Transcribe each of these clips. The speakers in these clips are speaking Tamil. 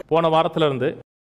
போன வாரத்துல இருந்து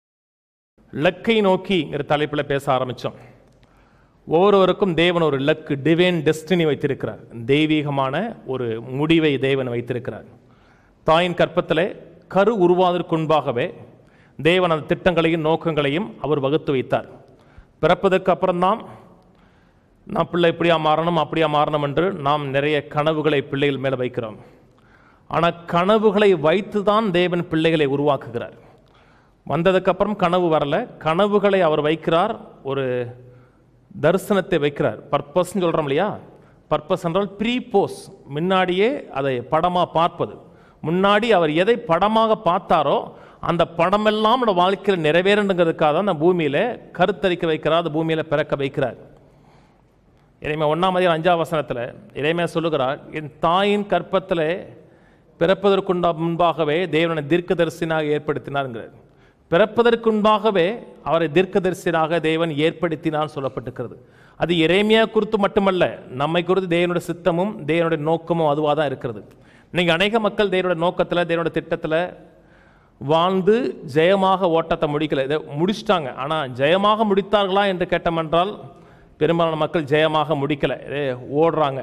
லக்கை நோக்கிங்கிற தலைப்பில் பேச ஆரம்பித்தோம் ஒவ்வொருவருக்கும் தேவன் ஒரு லக்கு டிவைன் டெஸ்டினி வைத்திருக்கிறார் தெய்வீகமான ஒரு முடிவை தேவன் வைத்திருக்கிறார் தாயின் கற்பத்திலே கரு உருவாவதற்கு முன்பாகவே தேவன் அந்த திட்டங்களையும் நோக்கங்களையும் அவர் வகுத்து வைத்தார் பிறப்பதற்கு அப்புறம்தான் நான் பிள்ளை இப்படியா மாறணும் அப்படியா மாறணும் என்று நாம் நிறைய கனவுகளை பிள்ளைகள் மேலே வைக்கிறோம் ஆனால் கனவுகளை வைத்து தான் தேவன் பிள்ளைகளை உருவாக்குகிறார் வந்ததுக்கப்புறம் கனவு வரல கனவுகளை அவர் வைக்கிறார் ஒரு தரிசனத்தை வைக்கிறார் பர்பஸ்ன்னு சொல்கிறோம் இல்லையா பர்பஸ் என்றால் ப்ரீ போஸ் முன்னாடியே அதை படமாக பார்ப்பது முன்னாடி அவர் எதை படமாக பார்த்தாரோ அந்த படமெல்லாம் நம்ம வாழ்க்கையில் நிறைவேறணுங்கிறதுக்காக தான் அந்த பூமியில் கருத்தரிக்க வைக்கிறார் அந்த பூமியில் பிறக்க வைக்கிறார் இறைமையா ஒன்றாம் அதிகாரம் அஞ்சாம் வசனத்தில் இறைமையா சொல்லுகிறார் என் தாயின் கற்பத்தில் பிறப்பதற்குண்டா முன்பாகவே தேவனை தீர்க்கதரிசனாக ஏற்படுத்தினாருங்கிறார் பிறப்பதற்கு முன்பாகவே அவரை தீர்க்கதரிசனாக தேவன் ஏற்படுத்தினார் சொல்லப்பட்டிருக்கிறது அது இறைமையா குறித்து மட்டுமல்ல நம்மை குறித்து தேவனுடைய சித்தமும் தேவனுடைய நோக்கமும் அதுவாக தான் இருக்கிறது இன்னைக்கு அநேக மக்கள் தேவனுடைய நோக்கத்தில் தேவனுடைய திட்டத்தில் வாழ்ந்து ஜெயமாக ஓட்டத்தை முடிக்கல இதை முடிச்சிட்டாங்க ஆனால் ஜெயமாக முடித்தார்களா என்று கேட்டமென்றால் பெரும்பாலான மக்கள் ஜெயமாக முடிக்கலை இதே ஓடுறாங்க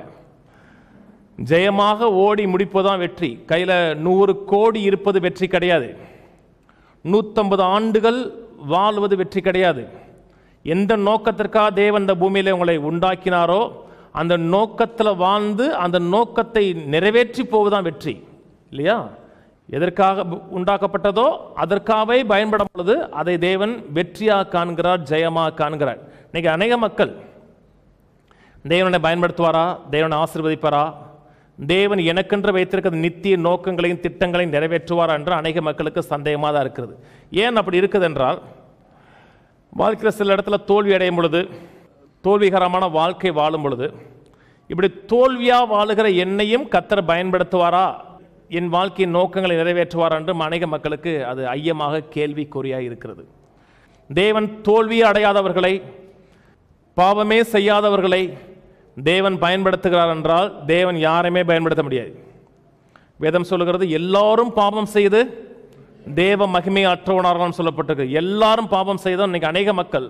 ஜெயமாக ஓடி முடிப்பதுதான் வெற்றி கையில் நூறு கோடி இருப்பது வெற்றி கிடையாது நூற்றம்பது ஆண்டுகள் வாழ்வது வெற்றி கிடையாது எந்த நோக்கத்திற்காக தேவன் இந்த பூமியில உங்களை உண்டாக்கினாரோ அந்த நோக்கத்தில் வாழ்ந்து அந்த நோக்கத்தை நிறைவேற்றி போவதுதான் வெற்றி இல்லையா எதற்காக உண்டாக்கப்பட்டதோ அதற்காகவே பயன்படும் பொழுது அதை தேவன் வெற்றியாக காண்கிறார் ஜெயமாக காண்கிறார் இன்னைக்கு அநேக மக்கள் தேவனை பயன்படுத்துவாரா தேவனை ஆசீர்வதிப்பாரா தேவன் எனக்கென்று வைத்திருக்கிற நித்திய நோக்கங்களையும் திட்டங்களையும் நிறைவேற்றுவாரா என்று அநேக மக்களுக்கு சந்தேகமாக தான் இருக்கிறது ஏன் அப்படி இருக்குது என்றால் வாழ்க்கையில் சில இடத்துல தோல்வி அடையும் பொழுது தோல்விகரமான வாழ்க்கை வாழும் பொழுது இப்படி தோல்வியாக வாழுகிற என்னையும் கத்தர் பயன்படுத்துவாரா என் வாழ்க்கையின் நோக்கங்களை நிறைவேற்றுவாரா என்று அநேக மக்களுக்கு அது ஐயமாக கேள்விக்குறியாக இருக்கிறது தேவன் தோல்வி அடையாதவர்களை பாவமே செய்யாதவர்களை தேவன் பயன்படுத்துகிறார் என்றால் தேவன் யாரையுமே பயன்படுத்த முடியாது வேதம் சொல்லுகிறது எல்லாரும் பாவம் செய்து தேவ மகிமை அற்றவனார்கள் சொல்லப்பட்டிருக்கு எல்லாரும் பாவம் செய்தோம் இன்னைக்கு அநேக மக்கள்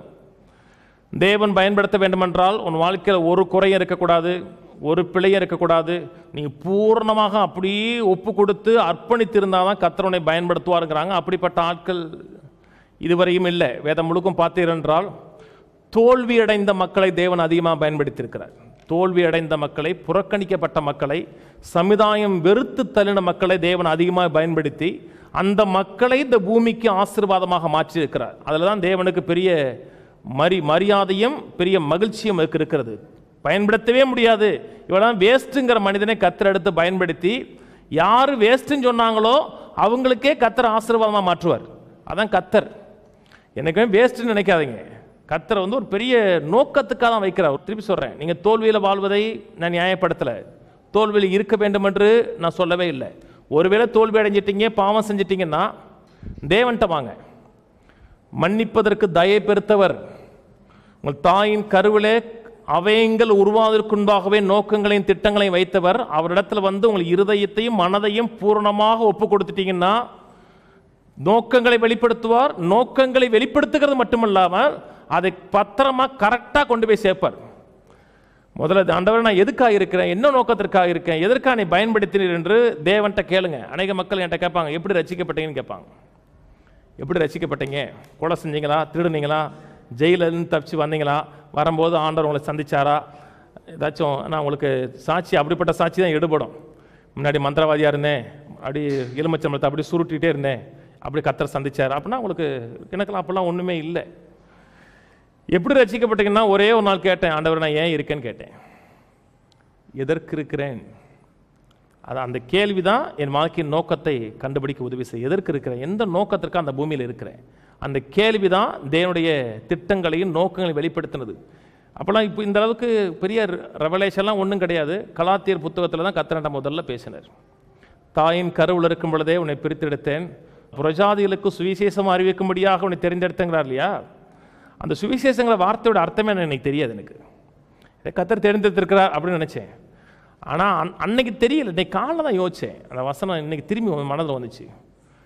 தேவன் பயன்படுத்த வேண்டுமென்றால் உன் வாழ்க்கையில் ஒரு குறையும் இருக்கக்கூடாது ஒரு பிழையும் இருக்கக்கூடாது நீ பூர்ணமாக அப்படியே ஒப்பு கொடுத்து அர்ப்பணித்திருந்தால் தான் கத்தரவனை பயன்படுத்துவாருங்கிறாங்க அப்படிப்பட்ட ஆட்கள் இதுவரையும் இல்லை வேதம் முழுக்கும் பார்த்தீர் என்றால் தோல்வி அடைந்த மக்களை தேவன் அதிகமாக பயன்படுத்தியிருக்கிறார் தோல்வி அடைந்த மக்களை புறக்கணிக்கப்பட்ட மக்களை சமுதாயம் வெறுத்து தள்ளின மக்களை தேவன் அதிகமாக பயன்படுத்தி அந்த மக்களை இந்த பூமிக்கு ஆசீர்வாதமாக மாற்றியிருக்கிறார் அதில் தான் தேவனுக்கு பெரிய மரி மரியாதையும் பெரிய மகிழ்ச்சியும் அதுக்கு இருக்கிறது பயன்படுத்தவே முடியாது இவெல்லாம் வேஸ்ட்டுங்கிற மனிதனை கத்தர் எடுத்து பயன்படுத்தி யார் வேஸ்ட்டுன்னு சொன்னாங்களோ அவங்களுக்கே கத்தர் ஆசீர்வாதமாக மாற்றுவார் அதான் கத்தர் எனக்குமே வேஸ்ட்டுன்னு நினைக்காதீங்க கத்தரை வந்து ஒரு பெரிய நோக்கத்துக்காக தான் வைக்கிறார் திருப்பி சொல்கிறேன் நீங்கள் தோல்வியில் வாழ்வதை நான் நியாயப்படுத்தலை தோல்வியில் இருக்க வேண்டும் என்று நான் சொல்லவே இல்லை ஒருவேளை தோல்வி அடைஞ்சிட்டீங்க பாவம் செஞ்சிட்டீங்கன்னா தேவன்ட்ட வாங்க மன்னிப்பதற்கு தயை பெருத்தவர் உங்கள் தாயின் கருவிலே அவையங்கள் உருவாவதற்குன்பாகவே நோக்கங்களையும் திட்டங்களையும் வைத்தவர் அவரிடத்துல வந்து உங்கள் இருதயத்தையும் மனதையும் பூரணமாக ஒப்பு கொடுத்துட்டீங்கன்னா நோக்கங்களை வெளிப்படுத்துவார் நோக்கங்களை வெளிப்படுத்துகிறது மட்டுமல்லாமல் அதை பத்திரமா கரெக்டாக கொண்டு போய் சேர்ப்பார் முதல்ல ஆண்டவர் நான் எதுக்காக இருக்கிறேன் என்ன நோக்கத்திற்காக இருக்கேன் எதற்காக நீ பயன்படுத்தினீர் என்று தேவன்கிட்ட கேளுங்க அநேக மக்கள் என்கிட்ட கேட்பாங்க எப்படி ரசிக்கப்பட்டீங்கன்னு கேட்பாங்க எப்படி ரசிக்கப்பட்டீங்க கொலை செஞ்சீங்களா திருடுனீங்களா ஜெயிலிருந்து தப்பிச்சு வந்தீங்களா வரும்போது ஆண்டவர் உங்களை சந்திச்சாரா ஏதாச்சும் நான் உங்களுக்கு சாட்சி அப்படிப்பட்ட சாட்சி தான் எடுபடும் முன்னாடி மந்திரவாதியாக இருந்தேன் அப்படி எலுமிச்சம்பளத்தை அப்படி சுருட்டிகிட்டே இருந்தேன் அப்படி கத்தர் சந்திச்சார் அப்படின்னா உங்களுக்கு எனக்கெல்லாம் அப்படிலாம் ஒன்றுமே இல்லை எப்படி ரசிக்கப்பட்டீங்கன்னா ஒரே ஒரு நாள் கேட்டேன் ஆண்டவர் நான் ஏன் இருக்கேன்னு கேட்டேன் எதற்கு இருக்கிறேன் அது அந்த கேள்வி தான் என் வாழ்க்கையின் நோக்கத்தை கண்டுபிடிக்க உதவி செய்யும் எதற்கு இருக்கிறேன் எந்த நோக்கத்திற்கு அந்த பூமியில் இருக்கிறேன் அந்த கேள்வி தான் தேவனுடைய திட்டங்களையும் நோக்கங்களையும் வெளிப்படுத்தினது அப்போல்லாம் இப்போ இந்த அளவுக்கு பெரிய ரெவலேஷன்லாம் ஒன்றும் கிடையாது கலாத்தியர் புத்தகத்தில் தான் கத்திரண்ட முதல்ல பேசினார் தாயின் கருவில் இருக்கும் பொழுதே உன்னை பிரித்தெடுத்தேன் புரஜாதிகளுக்கு சுவிசேஷம் அறிவிக்கும்படியாக உன்னை தெரிந்தெடுத்தங்கிறார் இல்லையா அந்த சுவிசேஷங்கிற வார்த்தையோட அர்த்தமே எனக்கு தெரியாது எனக்கு இதை கத்தர் தெரிந்தெடுத்திருக்கிறார் அப்படின்னு நினச்சேன் ஆனால் அன் அன்னைக்கு தெரியல இன்னைக்கு காலைல தான் யோசித்தேன் அந்த வசனம் இன்னைக்கு திரும்பி உன் மனதில் வந்துச்சு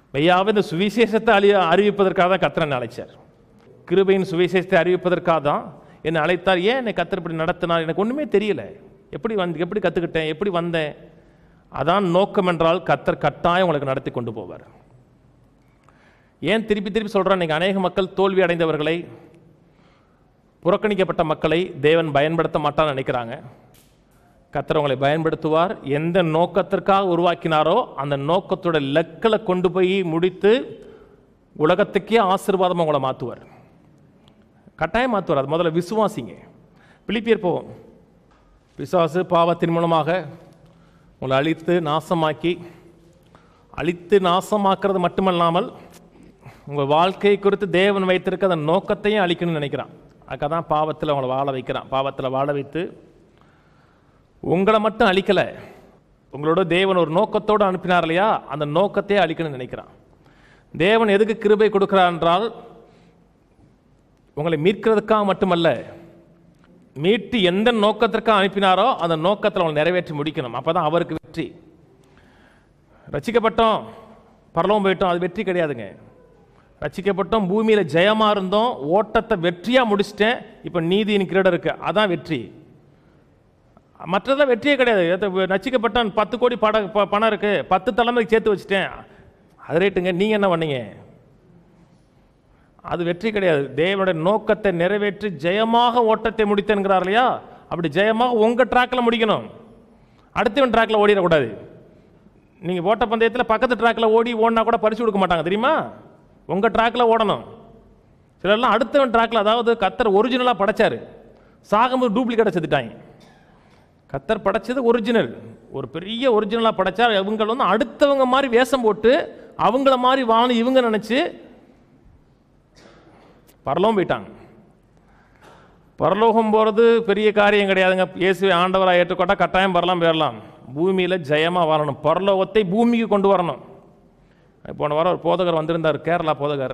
மெய்யாவே இந்த சுவிசேஷத்தை அறி அறிவிப்பதற்காக தான் கத்திரன் அழைச்சார் கிருபையின் சுவிசேஷத்தை அறிவிப்பதற்காக தான் என்னை அழைத்தார் ஏன் என்னை கத்தர் இப்படி நடத்தினார் எனக்கு ஒன்றுமே தெரியல எப்படி வந்து எப்படி கற்றுக்கிட்டேன் எப்படி வந்தேன் அதான் நோக்கம் என்றால் கத்தர் கட்டாயம் உங்களுக்கு நடத்தி கொண்டு போவார் ஏன் திருப்பி திருப்பி சொல்கிறேன் இன்னைக்கு அநேக மக்கள் தோல்வி அடைந்தவர்களை புறக்கணிக்கப்பட்ட மக்களை தேவன் பயன்படுத்த மாட்டான்னு நினைக்கிறாங்க கத்தர் உங்களை பயன்படுத்துவார் எந்த நோக்கத்திற்காக உருவாக்கினாரோ அந்த நோக்கத்தோட லக்கில் கொண்டு போய் முடித்து உலகத்துக்கே ஆசீர்வாதமாக உங்களை மாற்றுவார் கட்டாயம் மாற்றுவார் அது முதல்ல விசுவாசிங்க பிலிப்பியர் போவோம் பிசாசு பாவத்தின் மூலமாக உங்களை அழித்து நாசமாக்கி அழித்து நாசமாக்குறது மட்டுமல்லாமல் உங்கள் வாழ்க்கை குறித்து தேவன் வைத்திருக்க அந்த நோக்கத்தையும் அழிக்கணும்னு நினைக்கிறான் அதுக்காக தான் பாவத்தில் உங்களை வாழ வைக்கிறான் பாவத்தில் வாழ வைத்து உங்களை மட்டும் அழிக்கலை உங்களோட தேவன் ஒரு நோக்கத்தோடு அனுப்பினார் இல்லையா அந்த நோக்கத்தையே அழிக்கணும்னு நினைக்கிறான் தேவன் எதுக்கு கிருபை கொடுக்கிறார் என்றால் உங்களை மீட்கிறதுக்காக மட்டுமல்ல மீட்டு எந்த நோக்கத்திற்காக அனுப்பினாரோ அந்த நோக்கத்தில் உங்களை நிறைவேற்றி முடிக்கணும் அப்போ தான் அவருக்கு வெற்றி ரசிக்கப்பட்டோம் பரலோகம் போயிட்டோம் அது வெற்றி கிடையாதுங்க ரசிக்கப்பட்டோம் பூமியில் ஜெயமாக இருந்தோம் ஓட்டத்தை வெற்றியாக முடிச்சிட்டேன் இப்போ நீதியின் கிரீடம் இருக்கு அதான் வெற்றி மற்றதெல்லாம் வெற்றியே கிடையாது எத்த- நச்சிக்கப்பட்டான் பத்து கோடி பட ப- பணம் இருக்கு பத்து தலைமுறைக்கு சேர்த்து வச்சுட்டேன் அது ரைட்டுங்க நீங்கள் என்ன பண்ணீங்க அது வெற்றி கிடையாது தேவனுடைய நோக்கத்தை நிறைவேற்றி ஜெயமாக ஓட்டத்தை முடித்தேன்கிறார் இல்லையா அப்படி ஜெயமாக உங்கள் ட்ராக்கில் முடிக்கணும் அடுத்தவன் ட்ராக்கில் ஓடிடக்கூடாது நீங்கள் ஓட்ட பந்தயத்தில் பக்கத்து ட்ராக்கில் ஓடி ஓடினா கூட பரிசு கொடுக்க மாட்டாங்க தெரியுமா உங்கள் ட்ராக்கில் ஓடணும் சிலர்லாம் அடுத்தவன் ட்ராக்கில் அதாவது கத்தர் ஒரிஜினலாக படைச்சாரு சாகும்போது டூப்ளிகேட்டை செத்துட்டாங்க கத்தர் படைச்சது ஒரிஜினல் ஒரு பெரிய ஒரிஜினலாக படைச்சா இவங்க வந்து அடுத்தவங்க மாதிரி வேஷம் போட்டு அவங்கள மாதிரி வாழ இவங்க நினச்சி பரலோகம் போயிட்டாங்க பரலோகம் போகிறது பெரிய காரியம் கிடையாதுங்க இயேசுவை ஆண்டவராக ஏற்றுக்கொண்டா கட்டாயம் பரலாம் போயிடலாம் பூமியில் ஜெயமாக வாழணும் பரலோகத்தை பூமிக்கு கொண்டு வரணும் போன வாரம் ஒரு போதகர் வந்திருந்தார் கேரளா போதகர்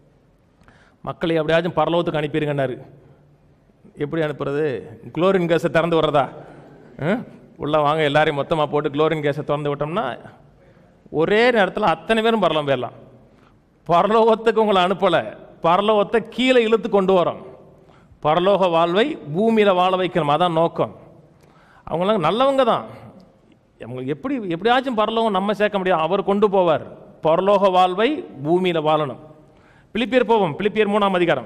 மக்களை எப்படியாச்சும் பரலோகத்துக்கு அனுப்பிடுங்கன்னாரு எப்படி அனுப்புறது குளோரின் கேஸை திறந்து விடுறதா ம்? உள்ள வாங்க எல்லாரையும் மொத்தமாக போட்டு குளோரின் கேஸை திறந்து விட்டோம்னா ஒரே நேரத்தில் அத்தனை பேரும் பரலோகம் போயிடலாம் பரலோகத்துக்கு உங்களை அனுப்பலை பரலோகத்தை கீழே இழுத்து கொண்டு வரோம் பரலோக வாழ்வை பூமியில் வாழ வைக்கணும் அதான் நோக்கம் அவங்களாம் நல்லவங்க தான் அவங்களுக்கு எப்படி எப்படியாச்சும் பரலோகம் நம்ம சேர்க்க முடியாது அவர் கொண்டு போவார் பரலோக வாழ்வை பூமியில் வாழணும் பிலிப்பியர் போவோம் பிலிப்பியர் மூணாம் அதிகாரம்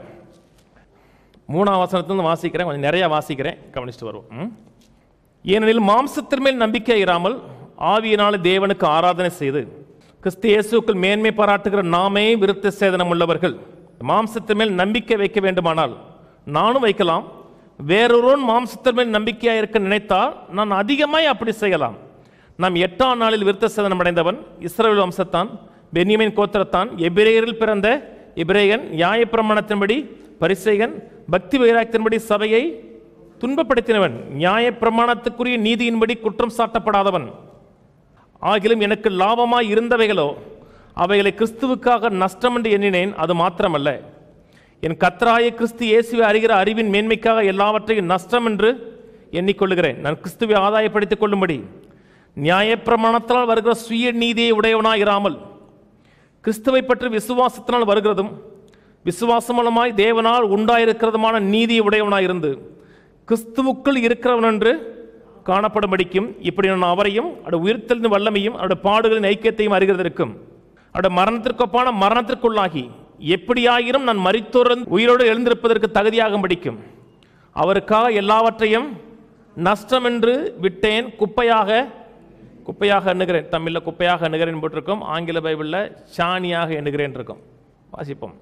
மூணாம் வசனத்திலிருந்து வாசிக்கிறேன் கொஞ்சம் நிறைய வாசிக்கிறேன் கவனிச்சுட்டு வருவோம் ம்? ஏனெனில் மாம்சத்தின் மேல் நம்பிக்கை இராமல் ஆவியினால தேவனுக்கு ஆராதனை செய்து கிறிஸ்து இயேசுக்குள் மேன்மை பாராட்டுகிற நாமே விருத்த சேதனம் உள்ளவர்கள் மாம்சத்தின் மேல் நம்பிக்கை வைக்க வேண்டுமானால் நானும் வைக்கலாம் வேறொருவன் மாம்சத்தின் மேல் நம்பிக்கையாக இருக்க நினைத்தால் நான் அதிகமாய் அப்படி செய்யலாம் நாம் எட்டாம் நாளில் விருத்த சேதனம் அடைந்தவன் இஸ்ரவேல் வம்சத்தான் பென்யமின் கோத்திரத்தான் எபிரேயரில் பிறந்த எபிரேயன் நியாயப்பிரமாணத்தின்படி பரிசேகன் பக்தி வைராக்கியத்தின்படி சபையை துன்பப்படுத்தினவன் நியாயப்பிரமாணத்துக்குரிய நீதியின்படி குற்றம் சாட்டப்படாதவன் ஆகிலும் எனக்கு லாபமாய் இருந்தவைகளோ அவைகளை கிறிஸ்துவுக்காக நஷ்டம் என்று எண்ணினேன் அது மாத்திரமல்ல என் கத்தராய கிறிஸ்து இயேசுவை அறிகிற அறிவின் மேன்மைக்காக எல்லாவற்றையும் நஷ்டம் என்று எண்ணிக்கொள்கிறேன் நான் கிறிஸ்துவை ஆதாயப்படுத்திக் கொள்ளும்படி நியாயப்பிரமாணத்தினால் வருகிற சுய நீதியை உடையவனாய் இராமல் கிறிஸ்துவை பற்றி விசுவாசத்தினால் வருகிறதும் விசுவாசம் மூலமாய் தேவனால் உண்டாயிருக்கிறதுமான நீதியை உடையவனாய் இருந்து கிறிஸ்துவுக்குள் இருக்கிறவன் என்று காணப்படும்படிக்கும் இப்படி நான் அவரையும் அவருடைய உயிர்த்தெழுந்த வல்லமையும் அவருடைய பாடுகளின் ஐக்கியத்தையும் அறிகிறதற்கும் அவருடைய மரணத்திற்கொப்பான மரணத்திற்குள்ளாகி எப்படியாயினும் நான் மரித்தோரன் உயிரோடு எழுந்திருப்பதற்கு தகுதியாகும்படிக்கும் அவருக்காக எல்லாவற்றையும் நஷ்டம் என்று விட்டேன் குப்பையாக குப்பையாக எண்ணுகிறேன் தமிழில் குப்பையாக எண்ணுகிறேன் போட்டிருக்கும் ஆங்கில பைபிளில் சாணியாக எண்ணுகிறேன் இருக்கும் வாசிப்போம்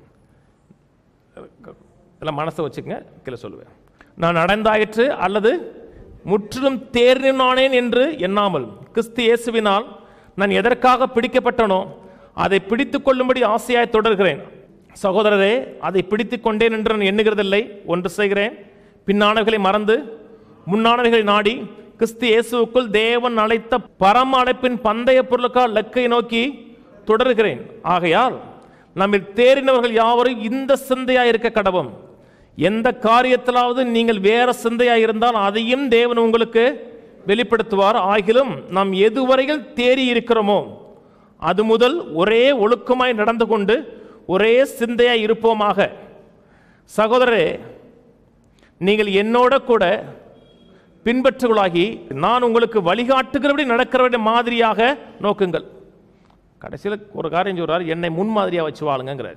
இதெல்லாம் மனசை வச்சுக்கங்க கீழே சொல்லுவேன் நான் அடைந்தாயிற்று அல்லது முற்றிலும் தேர்னானேன் என்று எண்ணாமல் கிறிஸ்து இயேசுவினால் நான் எதற்காக பிடிக்கப்பட்டனோ அதை பிடித்துக் கொள்ளும்படி ஆசையாய் தொடர்கிறேன் சகோதரரே அதை பிடித்துக் கொண்டேன் என்று நான் எண்ணுகிறதில்லை ஒன்று செய்கிறேன் பின்னானவைகளை மறந்து முன்னானவைகளை நாடி கிறிஸ்து இயேசுவுக்குள் தேவன் அழைத்த பரம அழைப்பின் பந்தய பொருளுக்காக லக்கை நோக்கி தொடர்கிறேன் ஆகையால் நம்மில் தேறினவர்கள் யாவரும் இந்த சிந்தையா இருக்க கடவும் எந்த காரியத்திலாவது நீங்கள் வேற சிந்தையா இருந்தால் அதையும் தேவன் உங்களுக்கு வெளிப்படுத்துவார் ஆகிலும் நாம் எதுவரையில் தேறி இருக்கிறோமோ அது முதல் ஒரே ஒழுக்கமாய் நடந்து கொண்டு ஒரே சிந்தையாய் இருப்போமாக சகோதரரே நீங்கள் என்னோட கூட பின்பற்றுகளாகி நான் உங்களுக்கு வழிகாட்டுகிறபடி நடக்கிறவருடைய மாதிரியாக நோக்குங்கள் கடைசியில் ஒரு காரியம் சொல்றார் என்னை முன்மாதிரியாக வச்சு வாழுங்கிறார்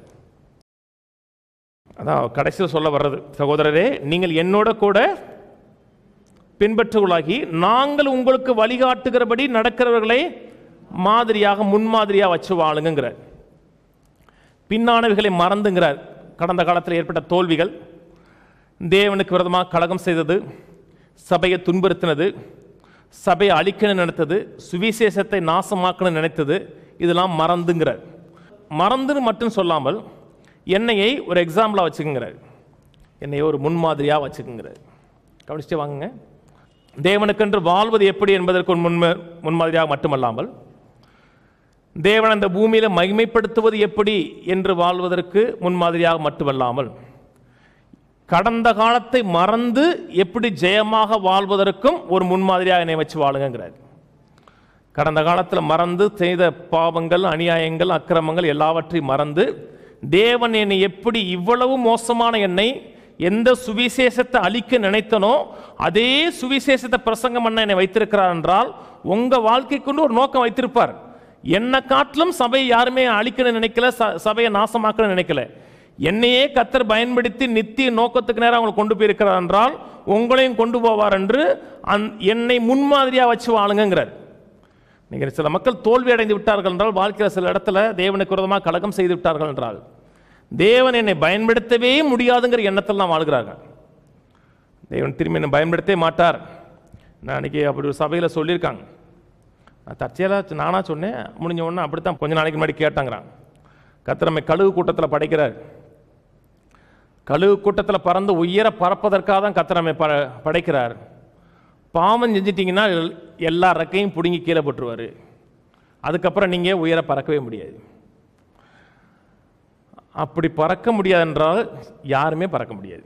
அதான் கடைசியில் சொல்ல வர்றது சகோதரரே நீங்கள் என்னோட கூட பின்பற்றுகளாகி நாங்கள் உங்களுக்கு வழிகாட்டுகிறபடி நடக்கிறவர்களை மாதிரியாக முன்மாதிரியாக வச்சு வாழுங்கிறார் பின்னானவைகளை மறந்துங்கிறார் கடந்த காலத்தில் ஏற்பட்ட தோல்விகள் தேவனுக்கு விரதமாக கலகம் செய்தது சபையை துன்புறுத்தினது சபையை அழிக்கணும்னு நினைத்தது சுவிசேஷத்தை நாசமாக்கணும்னு நினைத்தது இதெல்லாம் மறந்துங்கிறார் மறந்துன்னு மட்டும் சொல்லாமல் என்னையை ஒரு எக்ஸாம்பிளாக வச்சுக்கங்கிறார் என்னையை ஒரு முன்மாதிரியாக வச்சுக்கங்கிறார் கவனிச்சுட்டு வாங்குங்க தேவனுக்கென்று வாழ்வது எப்படி என்பதற்கு ஒரு முன்ம முன்மாதிரியாக மட்டுமல்லாமல் தேவன் அந்த பூமியில மகிமைப்படுத்துவது எப்படி என்று வாழ்வதற்கு முன்மாதிரியாக மட்டுமல்லாமல் கடந்த காலத்தை மறந்து எப்படி ஜெயமாக வாழ்வதற்கும் ஒரு முன்மாதிரியாக என்னை வச்சு வாழுங்கிறார் கடந்த காலத்தில் மறந்து செய்த பாவங்கள் அநியாயங்கள் அக்கிரமங்கள் எல்லாவற்றையும் மறந்து தேவன் என்னை எப்படி இவ்வளவு மோசமான என்னை எந்த சுவிசேஷத்தை அழிக்க நினைத்தனோ அதே சுவிசேஷத்தை பிரசங்கம் பண்ண என்னை வைத்திருக்கிறார் என்றால் உங்க வாழ்க்கை கொண்டு ஒரு நோக்கம் வைத்திருப்பார் என்னை காட்டிலும் சபையை யாருமே அழிக்கணும்னு நினைக்கல ச- சபையை நாசமாக்கணும்னு நினைக்கல என்னையே கத்தர் பயன்படுத்தி நித்திய நோக்கத்துக்கு நேரம் அவங்களை கொண்டு போயிருக்கிறார் என்றால் உங்களையும் கொண்டு போவார் என்று அந் என்னை முன்மாதிரியாக வச்சு வாழுங்கிறார் நீங்கள் சில மக்கள் தோல்வி அடைந்து விட்டார்கள் என்றால் வாழ்க்கையில் சில இடத்துல தேவனுக்கு விரோதமாக கலகம் செய்து விட்டார்கள் என்றால் தேவன் என்னை பயன்படுத்தவே முடியாதுங்கிற எண்ணத்தில் நான் வாழ்கிறார்கள் தேவன் திரும்பி என்னை பயன்படுத்தவே மாட்டார் நான் அன்றைக்கி அப்படி ஒரு சபையில் சொல்லியிருக்காங்க நான் தற்செயலாக நானாக சொன்னேன் முடிஞ்ச உடனே அப்படித்தான் கொஞ்ச நாளைக்கு முன்னாடி கேட்டாங்கிறான் கத்திரமை கழுகு கூட்டத்தில் படைக்கிறார் கழுகு கூட்டத்தில் பறந்து உயர பறப்பதற்காக தான் கத்திரமை ப படைக்கிறார் பாவம் செஞ்சிட்டிங்கன்னா எல்- எல்லா ரெக்கையும் பிடுங்கி கீழே போட்டுருவார் அதுக்கப்புறம் நீங்கள் உயர பறக்கவே முடியாது அப்படி பறக்க முடியாது என்றால் யாருமே பறக்க முடியாது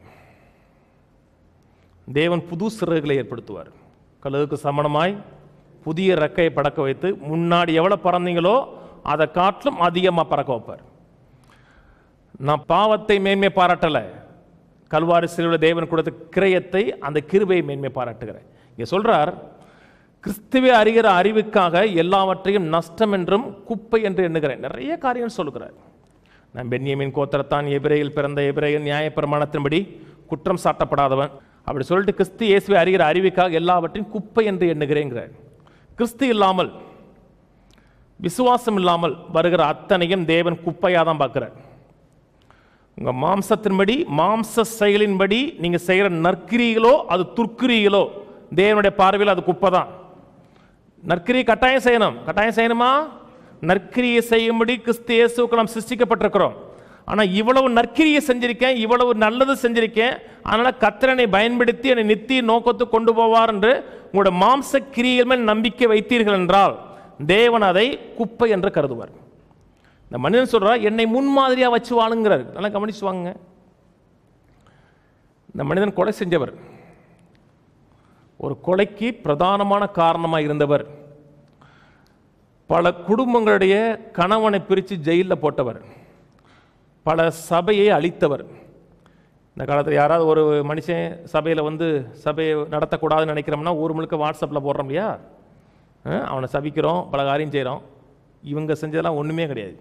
தேவன் புது சிறகுகளை ஏற்படுத்துவார் கழுகுக்கு சமணமாய் புதிய ரெக்கையை பறக்க வைத்து முன்னாடி எவ்வளோ பறந்தீங்களோ அதை காட்டிலும் அதிகமாக பறக்க வைப்பார் நான் பாவத்தை மேன்மை பாராட்டலை கல்வாரி சிலுவையில் தேவன் கொடுத்த கிரயத்தை அந்த கிருபையை மேன்மை பாராட்டுகிறேன் இங்கே சொல்றார் கிறிஸ்துவை அறிகிற அறிவுக்காக எல்லாவற்றையும் நஷ்டம் என்றும் குப்பை என்று எண்ணுகிறேன் நிறைய காரியம் சொல்லுகிறார் நான் பென்யமின் கோத்திரத்தான் எபிரேயில் பிறந்த எபிரேயன் நியாயப்பிரமாணத்தின்படி குற்றம் சாட்டப்படாதவன் அப்படி சொல்லிட்டு கிறிஸ்து இயேசுவை அறிகிற அறிவுக்காக எல்லாவற்றையும் குப்பை என்று எண்ணுகிறேங்கிறார் கிறிஸ்து இல்லாமல் விசுவாசம் இல்லாமல் வருகிற அத்தனையும் தேவன் குப்பையாக தான் பார்க்குறார் உங்க மாம்சத்தின்படி மாம்ச செயலின்படி நீங்க செய்கிற நற்கிரிகளோ அது துர்க்கிரிகளோ தேவனுடைய பார்வையில் அது குப்பை தான் நற்கிரியை கட்டாயம் செய்யணும் கட்டாயம் செய்யணுமா நற்கிரியை செய்யும்படி கிறிஸ்து இயேசுவுக்கு நாம் சிருஷ்டிக்கப்பட்டிருக்கிறோம் ஆனா இவ்வளவு நற்கிரியை செஞ்சிருக்கேன் இவ்வளவு நல்லது செஞ்சிருக்கேன் அதனால கத்திரனை பயன்படுத்தி என்னை நித்திய நோக்கத்துக்கு கொண்டு போவார் என்று உங்களோட மாம்ச கிரியில் மேல் நம்பிக்கை வைத்தீர்கள் என்றால் தேவன் அதை குப்பை என்று கருதுவார் இந்த மனிதன் சொல்றா என்னை முன்மாதிரியா வச்சு வாழுங்கிறார் நல்லா கவனிச்சு வாங்க இந்த மனிதன் கொலை செஞ்சவர் ஒரு கொலைக்கு பிரதானமான காரணமாக இருந்தவர் பல குடும்பங்களுடைய கணவனை பிரித்து ஜெயிலில் போட்டவர் பல சபையை அழித்தவர் இந்த காலத்தில் யாராவது ஒரு மனுஷன் சபையில் வந்து சபையை நடத்தக்கூடாதுன்னு நினைக்கிறோம்னா ஊர் முழுக்க வாட்ஸ்அப்பில் போடுறோம் இல்லையா அஹ், அவனை சபிக்கிறோம் பல காரியம் செய்கிறோம் இவங்க செஞ்சதெல்லாம் ஒன்றுமே கிடையாது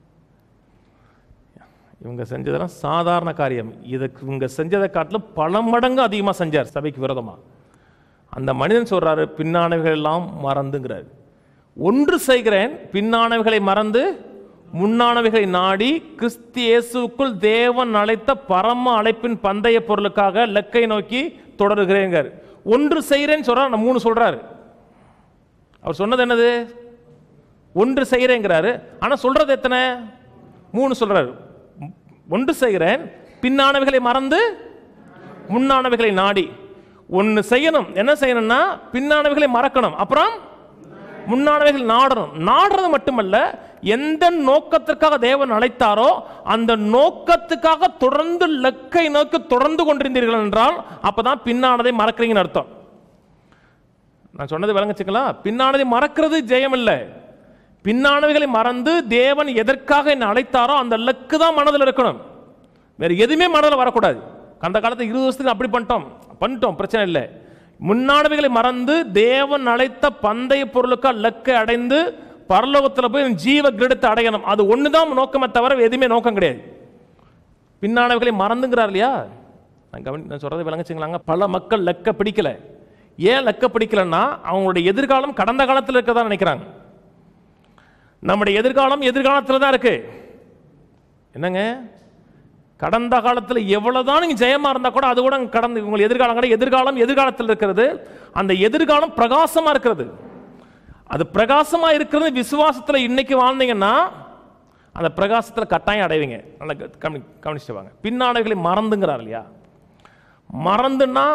இவங்க செஞ்சதெல்லாம் சாதாரண காரியம் இதுக்கு இவங்க செஞ்சதை காட்டிலும் பல மடங்கு அதிகமாக செஞ்சார் சபைக்கு விரோதமாக அந்த மனிதன் சொல்றாரு பின்னானவைகள் எல்லாம் மறந்துங்கிறார் ஒன்று செய்கிறேன் பின்னானவைகளை மறந்து முன்னானவைகளை நாடி கிறிஸ்து இயேசுவுக்குள் தேவன் அழைத்த பரம அழைப்பின் பந்தய பொருளுக்காக லக்கை நோக்கி தொடருகிறேங்கிறார் ஒன்று செய்கிறேன்னு சொல்றாரு நான் மூணு சொல்றாரு அவர் சொன்னது என்னது ஒன்று செய்கிறேங்கிறாரு ஆனா சொல்றது எத்தனை மூணு சொல்றாரு ஒன்று செய்கிறேன் பின்னானவைகளை மறந்து முன்னானவைகளை நாடி ஒன்று செய்யணும் என்ன செய்யணும்னா பின்னானவைகளை மறக்கணும் அப்புறம் முன்னானவைகள் நாடணும் நாடுறது மட்டுமல்ல எந்த நோக்கத்திற்காக தேவன் அழைத்தாரோ அந்த நோக்கத்துக்காக தொடர்ந்து லக்கை நோக்கி தொடர்ந்து கொண்டிருந்தீர்கள் என்றால் அப்பதான் பின்னானதை மறக்கிறீங்கன்னு அர்த்தம் நான் சொன்னது விளங்குச்சுங்களா பின்னானதை மறக்கிறது ஜெயம் இல்லை பின்னானவைகளை மறந்து தேவன் எதற்காக என்னை அழைத்தாரோ அந்த லக்கு தான் மனதில் இருக்கணும் வேற எதுவுமே மனதில் வரக்கூடாது அந்த காலத்துல இருபது வருஷத்துக்கு அப்படி பண்ணிட்டோம் பண்ணிட்டோம் பிரச்சனை இல்லை முன்னானவைகளை மறந்து தேவன் அழைத்த பந்தய பொருளுக்கா லக்கை அடைந்து பரலோகத்தில் போய் ஜீவ கிரீடத்தை அடையணும் அது ஒன்று தான் நோக்கமே தவிர எதுவுமே நோக்கம் கிடையாது பின்னானவைகளை மறந்துங்கிறார் இல்லையா நான் கவனி நான் சொல்றது விளங்குச்சுங்களாங்க பல மக்கள் லக்க பிடிக்கல ஏன் லக்க பிடிக்கலன்னா அவங்களுடைய எதிர்காலம் கடந்த காலத்தில் இருக்கதான் நினைக்கிறாங்க நம்முடைய எதிர்காலம் எதிர்காலத்தில் தான் இருக்கு என்னங்க கடந்த காலத்தில் எவ்வளவுதான் நீங்க ஜெயமா இருந்தா கூட அது கூட கடந்த உங்கள் எதிர்காலம் கிடையாது. எதிர்காலம் எதிர்காலத்தில் இருக்கிறது அந்த எதிர்காலம் பிரகாசமா இருக்கிறது அது பிரகாசமா இருக்கிறது விசுவாசத்துல இன்னைக்கு வாழ்ந்தீங்கன்னா அந்த பிரகாசத்துல கட்டாயம் அடைவீங்க நல்லா க- கவனி கவனிச்சுட்டு வாங்க பின்னாடைகளை மறந்துங்கிறார் இல்லையா மறந்துன்னா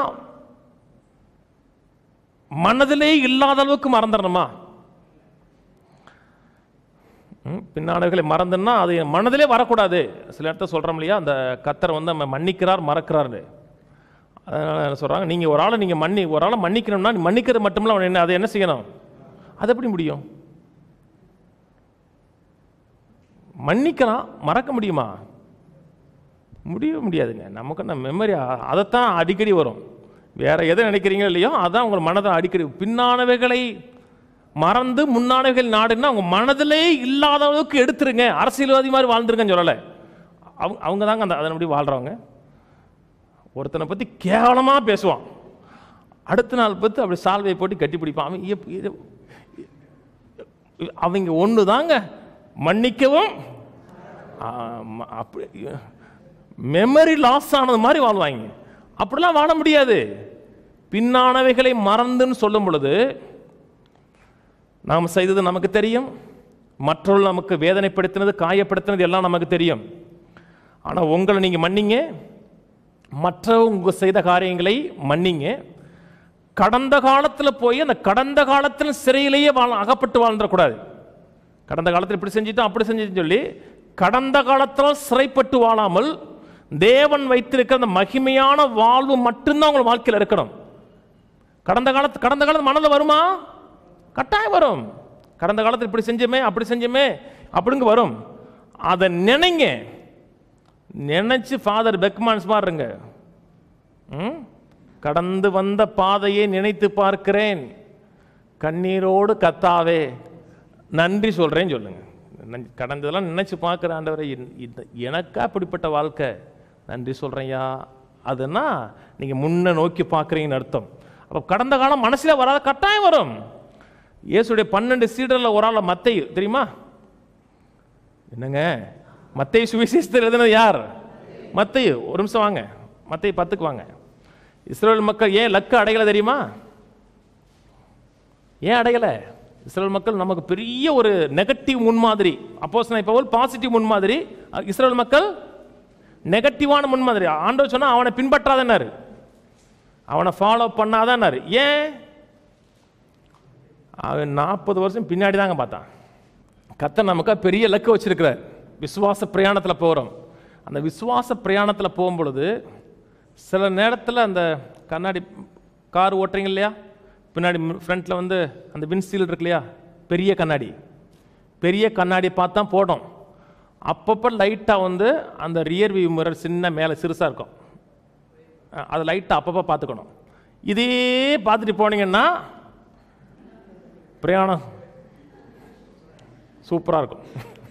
மனதிலே இல்லாத அளவுக்கு மறந்துடணுமா ம், பின்னாடைகளை மறந்துன்னா அது என் மனதிலே வரக்கூடாது சில இடத்துல சொல்கிறோம் இல்லையா அந்த கத்தர் வந்து நம்ம மன்னிக்கிறார் மறக்கிறாரு அதனால் என்ன சொல்கிறாங்க நீங்கள் ஒரு ஆளை நீங்கள் மன்னி ஒரு ஆளை மன்னிக்கணும்னா நீ மன்னிக்கிறது மட்டுமில்ல அவன் என்ன அதை என்ன செய்யணும் அது எப்படி முடியும் மன்னிக்கலாம் மறக்க முடியுமா முடியவே முடியாதுங்க நமக்கு நம்ம மெமரி அதைத்தான் அடிக்கடி வரும் வேற எதை நினைக்கிறீங்களோ இல்லையோ அதான் உங்கள் மனதை அடிக்கடி பின்னானவைகளை மறந்து முன்னானவைகள் நாடுன்னா அவங்க மனதிலே இல்லாத அளவுக்கு எடுத்துருங்க அரசியல்வாதி மாதிரி வாழ்ந்துருங்கன்னு சொல்லலை அவங்க அவங்க தாங்க அந்த அதன்படி வாழ்கிறவங்க ஒருத்தனை பற்றி கேவலமாக பேசுவான் அடுத்த நாள் பார்த்து அப்படி சால்வையை போட்டு கட்டி பிடிப்பான் அவன் எப்- இது- அவங்க ஒன்று தாங்க மன்னிக்கவும் ஆமா, அப்படி மெமரி லாஸ் ஆனது மாதிரி வாழ்வாங்க அப்படிலாம் வாழ முடியாது பின்னானவைகளை மறந்துன்னு சொல்லும் பொழுது நாம் செய்தது நமக்கு தெரியும் மற்றவர்கள் நமக்கு வேதனைப்படுத்தினது காயப்படுத்தினது எல்லாம் நமக்கு தெரியும் ஆனால் உங்களை நீங்கள் மன்னிங்க மற்றவங்க செய்த காரியங்களை மன்னிங்க கடந்த காலத்தில் போய் அந்த கடந்த காலத்தில் சிறையிலேயே வாழ அகப்பட்டு வாழ்ந்துடக்கூடாது கடந்த காலத்தில் இப்படி செஞ்சிட்டோம் அப்படி செஞ்சிட்டோம் சொல்லி கடந்த காலத்தில் சிறைப்பட்டு வாழாமல் தேவன் வைத்திருக்கிற அந்த மகிமையான வாழ்வு மட்டும்தான் உங்கள் வாழ்க்கையில் இருக்கணும் கடந்த காலத்து கடந்த காலத்து மனதில் வருமா கட்டாயம் வரும் கடந்த காலத்தில் இப்படி செஞ்சோமே அப்படி செஞ்சோமே அப்படிங்க வரும் அதை நினைங்க நினைச்சு ஃபாதர் பெக்மான்ஸ் மாதிரி இருங்க ம்? கடந்து வந்த பாதையை நினைத்து பார்க்கிறேன் கண்ணீரோடு கத்தாவே நன்றி சொல்றேன்னு சொல்லுங்க நன்- கடந்ததெல்லாம் நினைச்சு பார்க்குற ஆண்டவரை இந்த- இந்த எனக்கா அப்படிப்பட்ட வாழ்க்கை நன்றி சொல்றேன்யா அதுனா நீங்க முன்ன நோக்கி பார்க்குறீங்கன்னு அர்த்தம் அப்போ கடந்த காலம் மனசுல வராத கட்டாயம் வரும் இயேசுடைய பன்னெண்டு சீடரில் ஒரு ஆள் மத்தை தெரியுமா என்னங்க மத்தை சுவிசேஷத்தில் எழுதினது யார் மத்தையு ஒரு நிமிஷம் வாங்க மத்தை பத்துக்கு வாங்க இஸ்ரேல் மக்கள் ஏன் லக்கு அடையலை தெரியுமா ஏன் அடையலை இஸ்ரேல் மக்கள் நமக்கு பெரிய ஒரு நெகட்டிவ் முன்மாதிரி அப்போஸ் இப்போ பாசிட்டிவ் முன்மாதிரி அஹ், இஸ்ரேல் மக்கள் நெகட்டிவான முன்மாதிரி ஆண்டவர் சொன்னா அவனை பின்பற்றாதன்னாரு அவனை ஃபாலோ பண்ணாதன்னாரு ஏன் அவன் நாற்பது வருஷம் பின்னாடி தாங்க பார்த்தான் கத்த நமக்கு பெரிய லக்கு வச்சிருக்கிறார் விசுவாச பிரயாணத்தில் போகிறோம் அந்த விசுவாச பிரயாணத்தில் போகும்பொழுது சில நேரத்தில் அந்த கண்ணாடி கார் ஓட்டுறீங்க இல்லையா பின்னாடி ஃப்ரண்ட்டில் வந்து அந்த விண்சீல் இருக்கு இல்லையா பெரிய கண்ணாடி பெரிய கண்ணாடி பார்த்து தான் போடும் அப்பப்போ லைட்டாக வந்து அந்த ரியர் வியூ மிரர் சின்ன மேலே சிறுசாக இருக்கும் அஹ் அதை லைட்டாக அப்பப்போ பார்த்துக்கணும் இதே பார்த்துட்டு போனீங்கன்னா பிரயாணம் சூப்பராக இருக்கும்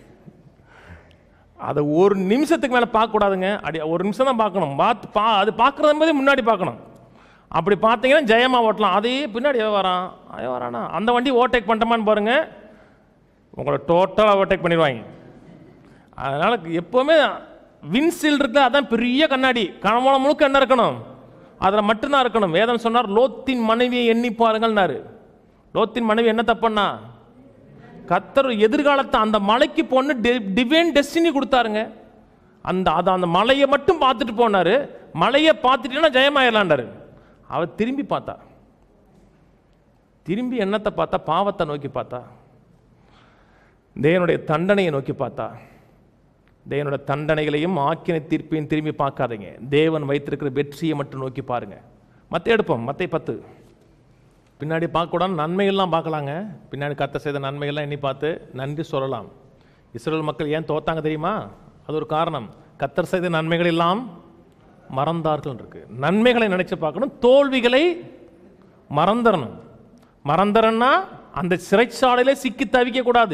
அதை ஒரு நிமிஷத்துக்கு மேலே பார்க்கக்கூடாதுங்க அடி ஒரு நிமிஷம் தான் பார்க்கணும் பார்த்து பா அது பார்க்குறது போதே முன்னாடி பார்க்கணும் அப்படி பார்த்தீங்கன்னா ஜெயமாக ஓட்டலாம் அதே பின்னாடி எவன் வரான் அவன் வரானா அந்த வண்டி ஓவர்டேக் பண்ணிட்டோமான்னு பாருங்க உங்களை டோட்டலாக ஓவர்டேக் பண்ணிடுவாங்க அதனால் எப்போவுமே வின்சீல் இருக்குல்ல அதான் பெரிய கண்ணாடி கணவன முழுக்க என்ன இருக்கணும் அதில் மட்டும்தான் இருக்கணும் வேதம் சொன்னார் லோத்தின் மனைவியை எண்ணி பாருங்கள்னாரு லோத்தின் மனைவி என்ன தப்புன்னா கத்தர் எதிர்காலத்தை அந்த மலைக்கு போன்னு டிவைன் டெஸ்டினி கொடுத்தாருங்க அந்த அதை அந்த மலையை மட்டும் பார்த்துட்டு போனாரு மலையை பார்த்துட்டீங்கன்னா ஜெயமாயிடலாண்டாரு அவ திரும்பி பார்த்தா திரும்பி என்னத்தை பார்த்தா பாவத்தை நோக்கி பார்த்தா தேவனுடைய தண்டனையை நோக்கி பார்த்தா தேவனுடைய தண்டனைகளையும் ஆக்கினை தீர்ப்பையும் திரும்பி பார்க்காதீங்க தேவன் வைத்திருக்கிற வெற்றியை மட்டும் நோக்கி பாருங்க மத்த எடுப்போம் மத்தை பத்து பின்னாடி பார்க்கக்கூடாது நன்மைகள்லாம் பார்க்கலாங்க பின்னாடி கத்த செய்த நன்மைகள்லாம் எண்ணி பார்த்து நன்றி சொல்லலாம் இஸ்ரேல் மக்கள் ஏன் தோத்தாங்க தெரியுமா அது ஒரு காரணம் கத்தர் செய்த நன்மைகள் எல்லாம் மறந்தார்கள் இருக்கு நன்மைகளை நினைச்சு பார்க்கணும் தோல்விகளை மறந்துடணும் மறந்துறன்னா அந்த சிறைச்சாலையில சிக்கி தவிக்க கூடாது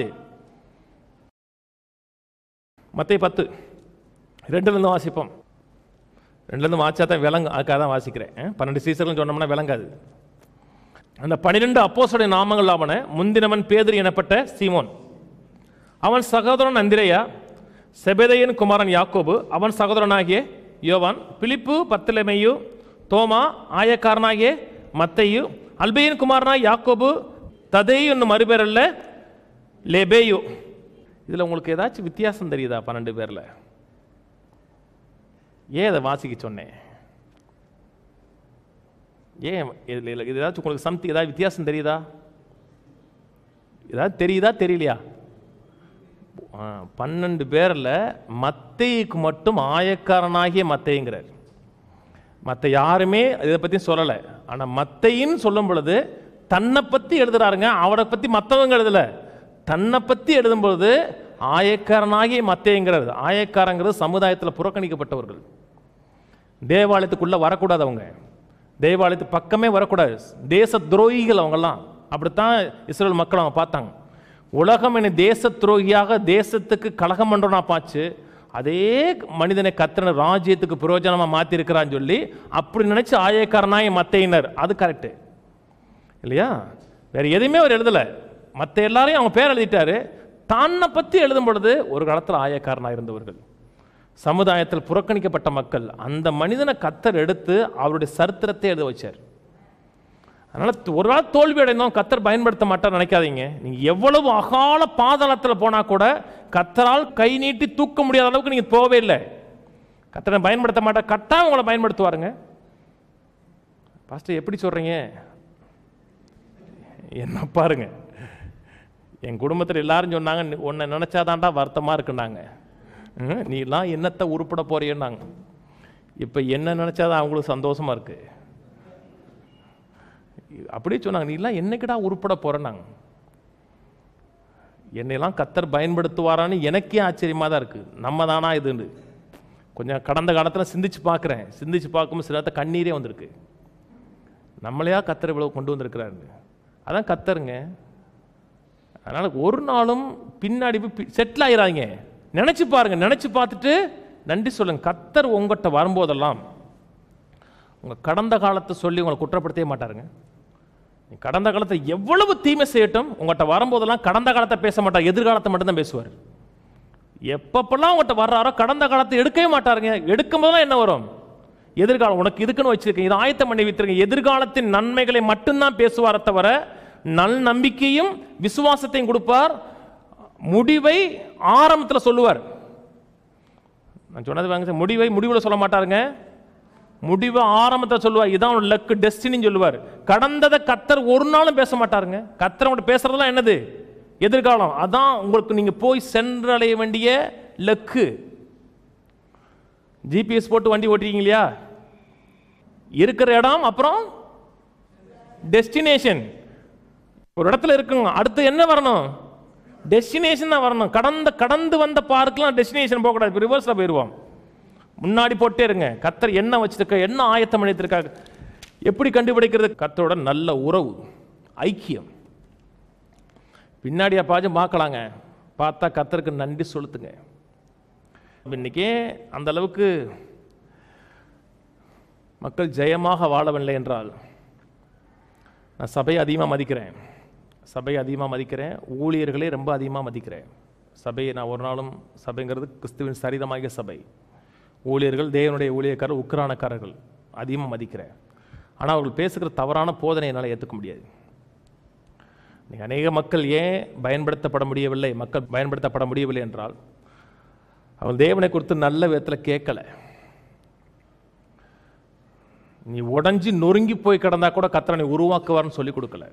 மத்திய பத்து ரெண்டுலேருந்து வாசிப்போம் ரெண்டுலேருந்து வாசிச்சா தான் விளங்கும் அதுக்காக தான் வாசிக்கிறேன் அஹ், பன்னெண்டு சீசர்கள் சொன்னோம்னா விளங்காது அந்த பனிரெண்டு அப்போஸ்தலருடைய நாமங்கள் ஆவன முந்தினவன் பேதுரு எனப்பட்ட சீமோன் அவன் சகோதரன் அந்திரேயா செபெதையின் குமாரன் யாக்கோபு அவன் சகோதரனாகிய யோவான் பிலிப்பு பத்திலமையு தோமா ஆயக்காரனாகிய மத்தையு அல்பையின் குமாரனாய் யாக்கோபு ததேயு என்னும் மறுபேரல்ல லெபேயு இதில் உங்களுக்கு ஏதாச்சும் வித்தியாசம் தெரியுதா பன்னெண்டு பேரில் ஏன் அதை வாசிக்க சொன்னேன் ஏன் இதில் இல்லை இது ஏதாச்சும் உங்களுக்கு சம்திங் ஏதாவது வித்தியாசம் தெரியுதா ஏதாவது தெரியுதா தெரியலையா ஆ, பன்னெண்டு பேரில் மத்தைக்கு மட்டும் ஆயக்காரனாகிய மத்தைங்கிறார் மற்ற யாருமே இதை பற்றி சொல்லலை ஆனால் மத்தையின்னு சொல்லும் பொழுது தன்னை பற்றி எழுதுறாருங்க அவரை பற்றி மற்றவங்க எழுதல தன்னை பற்றி எழுதும் பொழுது ஆயக்காரனாகிய மத்தைங்கிறது ஆயக்காரங்கிறது சமுதாயத்தில் புறக்கணிக்கப்பட்டவர்கள் தேவாலயத்துக்குள்ளே வரக்கூடாது அவங்க தேவாலயத்து பக்கமே வரக்கூடாது தேச துரோகிகள் அவங்கெல்லாம் அப்படித்தான் இஸ்ரேல் மக்கள் அவங்க பார்த்தாங்க உலகம் என்னை தேச துரோகியாக தேசத்துக்கு கலகம் பண்றோம்னா பாச்சு அதே மனிதனை கத்தின ராஜ்யத்துக்கு பிரயோஜனமாக மாற்றிருக்கிறான்னு சொல்லி அப்படி நினைச்சு ஆயக்காரனாய் மத்தையினர் அது கரெக்டு இல்லையா வேற எதையுமே அவர் எழுதலை மற்ற எல்லாரையும் அவங்க பேர் எழுதிட்டாரு தன்னை பற்றி எழுதும் பொழுது ஒரு காலத்தில் ஆயக்காரனாக இருந்தவர்கள் சமுதாயத்தில் புறக்கணிக்கப்பட்ட மக்கள் அந்த மனிதனை கத்தர் எடுத்து அவருடைய சரித்திரத்தை எழுத வச்சார் அதனால த- ஒரு நாள் தோல்வி அடைந்தோம் கத்தர் பயன்படுத்த மாட்டார் நினைக்காதீங்க நீங்க எவ்வளவு அகால பாதாளத்தில் போனா கூட கத்தரால் கை நீட்டி தூக்க முடியாத அளவுக்கு நீங்க போகவே இல்லை கத்தரை பயன்படுத்த மாட்டார் கட்டாயம் உங்களை பயன்படுத்துவாருங்க பாஸ்டர் எப்படி சொல்றீங்க என்ன பாருங்க என் குடும்பத்தில் எல்லாரும் சொன்னாங்க "நீ- உன்னை நினைச்சாதான்டா வருத்தமா இருக்குன்னாங்க ம், நீலாம் என்னத்தை உருப்பட போறியன்னாங்க இப்போ என்ன நினைச்சாதான் அவங்களுக்கு சந்தோஷமா இருக்கு அப்படியே சொன்னாங்க நீலாம் என்னைக்குடா உருப்பட போறேன்னாங்க என்னையெல்லாம் கத்தர் பயன்படுத்துவாரான்னு எனக்கே ஆச்சரியமாக தான் இருக்குது நம்ம தானா இதுன்னு கொஞ்சம் கடந்த காலத்தில் சிந்திச்சு பார்க்குறேன் சிந்திச்சு பார்க்கும்போது சில நேரத்தில் கண்ணீரே வந்திருக்கு நம்மளையா கத்தர் இவ்வளவு கொண்டு வந்திருக்கிறாரு அதான் கத்தருங்க அதனால் ஒரு நாளும் பின்னாடி போய் செட்டில் ஆயிராங்க நினச்சி பாருங்க நினச்சி பார்த்துட்டு நன்றி சொல்லுங்க கத்தர் உங்கள்கிட்ட வரும்போதெல்லாம் உங்கள் கடந்த காலத்தை சொல்லி உங்களை குற்றப்படுத்தவே மாட்டாருங்க நீ கடந்த காலத்தை எவ்வளவு தீமை செய்யட்டும் உங்கள்கிட்ட வரும்போதெல்லாம் கடந்த காலத்தை பேச மாட்டார் எதிர்காலத்தை மட்டும்தான் பேசுவார் எப்பப்பெல்லாம் உங்கள்கிட்ட வர்றாரோ கடந்த காலத்தை எடுக்கவே மாட்டாருங்க எடுக்கும் போதெல்லாம் என்ன வரும் எதிர்காலம் உனக்கு இதுக்குன்னு வச்சிருக்கேன் இது ஆயத்தம் பண்ணி வைத்திருக்கேன் எதிர்காலத்தின் நன்மைகளை மட்டும்தான் பேசுவாரே தவிர நல் நம்பிக்கையும் விசுவாசத்தையும் கொடுப்பார் முடிவை ஆரம்பத்தில் சொல்லுவார் நான் சொன்னது வாங்க சார், முடிவை முடிவில் சொல்ல மாட்டாருங்க முடிவை ஆரம்பத்தில் சொல்லுவார் இதான் லக்கு டெஸ்டினின்னு சொல்லுவார் கடந்ததை கத்தர் ஒரு நாளும் பேச மாட்டாருங்க கத்தர் உங்கள்கிட்ட பேசுறதெல்லாம் என்னது எதிர்காலம் அதான் உங்களுக்கு நீங்க போய் சென்றடைய வேண்டிய லக்கு ஜிபிஎஸ் போட்டு வண்டி ஓட்டுறீங்க இல்லையா இருக்கிற இடம் அப்புறம் டெஸ்டினேஷன் ஒரு இடத்துல இருக்குங்க அடுத்து என்ன வரணும் டெஸ்டினேஷன் தான் வரணும் கடந்த கடந்து வந்த பார்க்கலாம் டெஸ்டினேஷன் போகக்கூடாது ரிவர்ஸில் போயிடுவோம் முன்னாடி போட்டே இருங்க கத்தர் என்ன வச்சிருக்க என்ன ஆயத்தம் பண்ணியிருக்காங்க எப்படி கண்டுபிடிக்கிறது கத்தரோட நல்ல உறவு ஐக்கியம் பின்னாடி அப்பாச்சும் பார்க்கலாங்க பார்த்தா கத்தருக்கு நன்றி செலுத்துங்க இன்னைக்கே அந்த அளவுக்கு மக்கள் ஜெயமாக வாழவில்லை என்றால் நான் சபையை அதிகமாக மதிக்கிறேன் சபையை அதிகமாக மதிக்கிறேன் ஊழியர்களே ரொம்ப அதிகமாக மதிக்கிறேன் சபையை நான் ஒரு நாளும் சபைங்கிறது கிறிஸ்துவின் சரிதமாகிய சபை ஊழியர்கள் தேவனுடைய ஊழியக்காரர் உக்ரானக்காரர்கள் அதிகமாக மதிக்கிறேன் ஆனால் அவர்கள் பேசுகிற தவறான போதனை என்னால் ஏற்றுக்க முடியாது இன்னைக்கு அநேக மக்கள் ஏன் பயன்படுத்தப்பட முடியவில்லை மக்கள் பயன்படுத்தப்பட முடியவில்லை என்றால் அவன் தேவனை குறித்து நல்ல விதத்தில் கேட்கல நீ உடைஞ்சு நொறுங்கி போய் கிடந்தா கூட கத்தரை நீ உருவாக்குவார்னு சொல்லி கொடுக்கல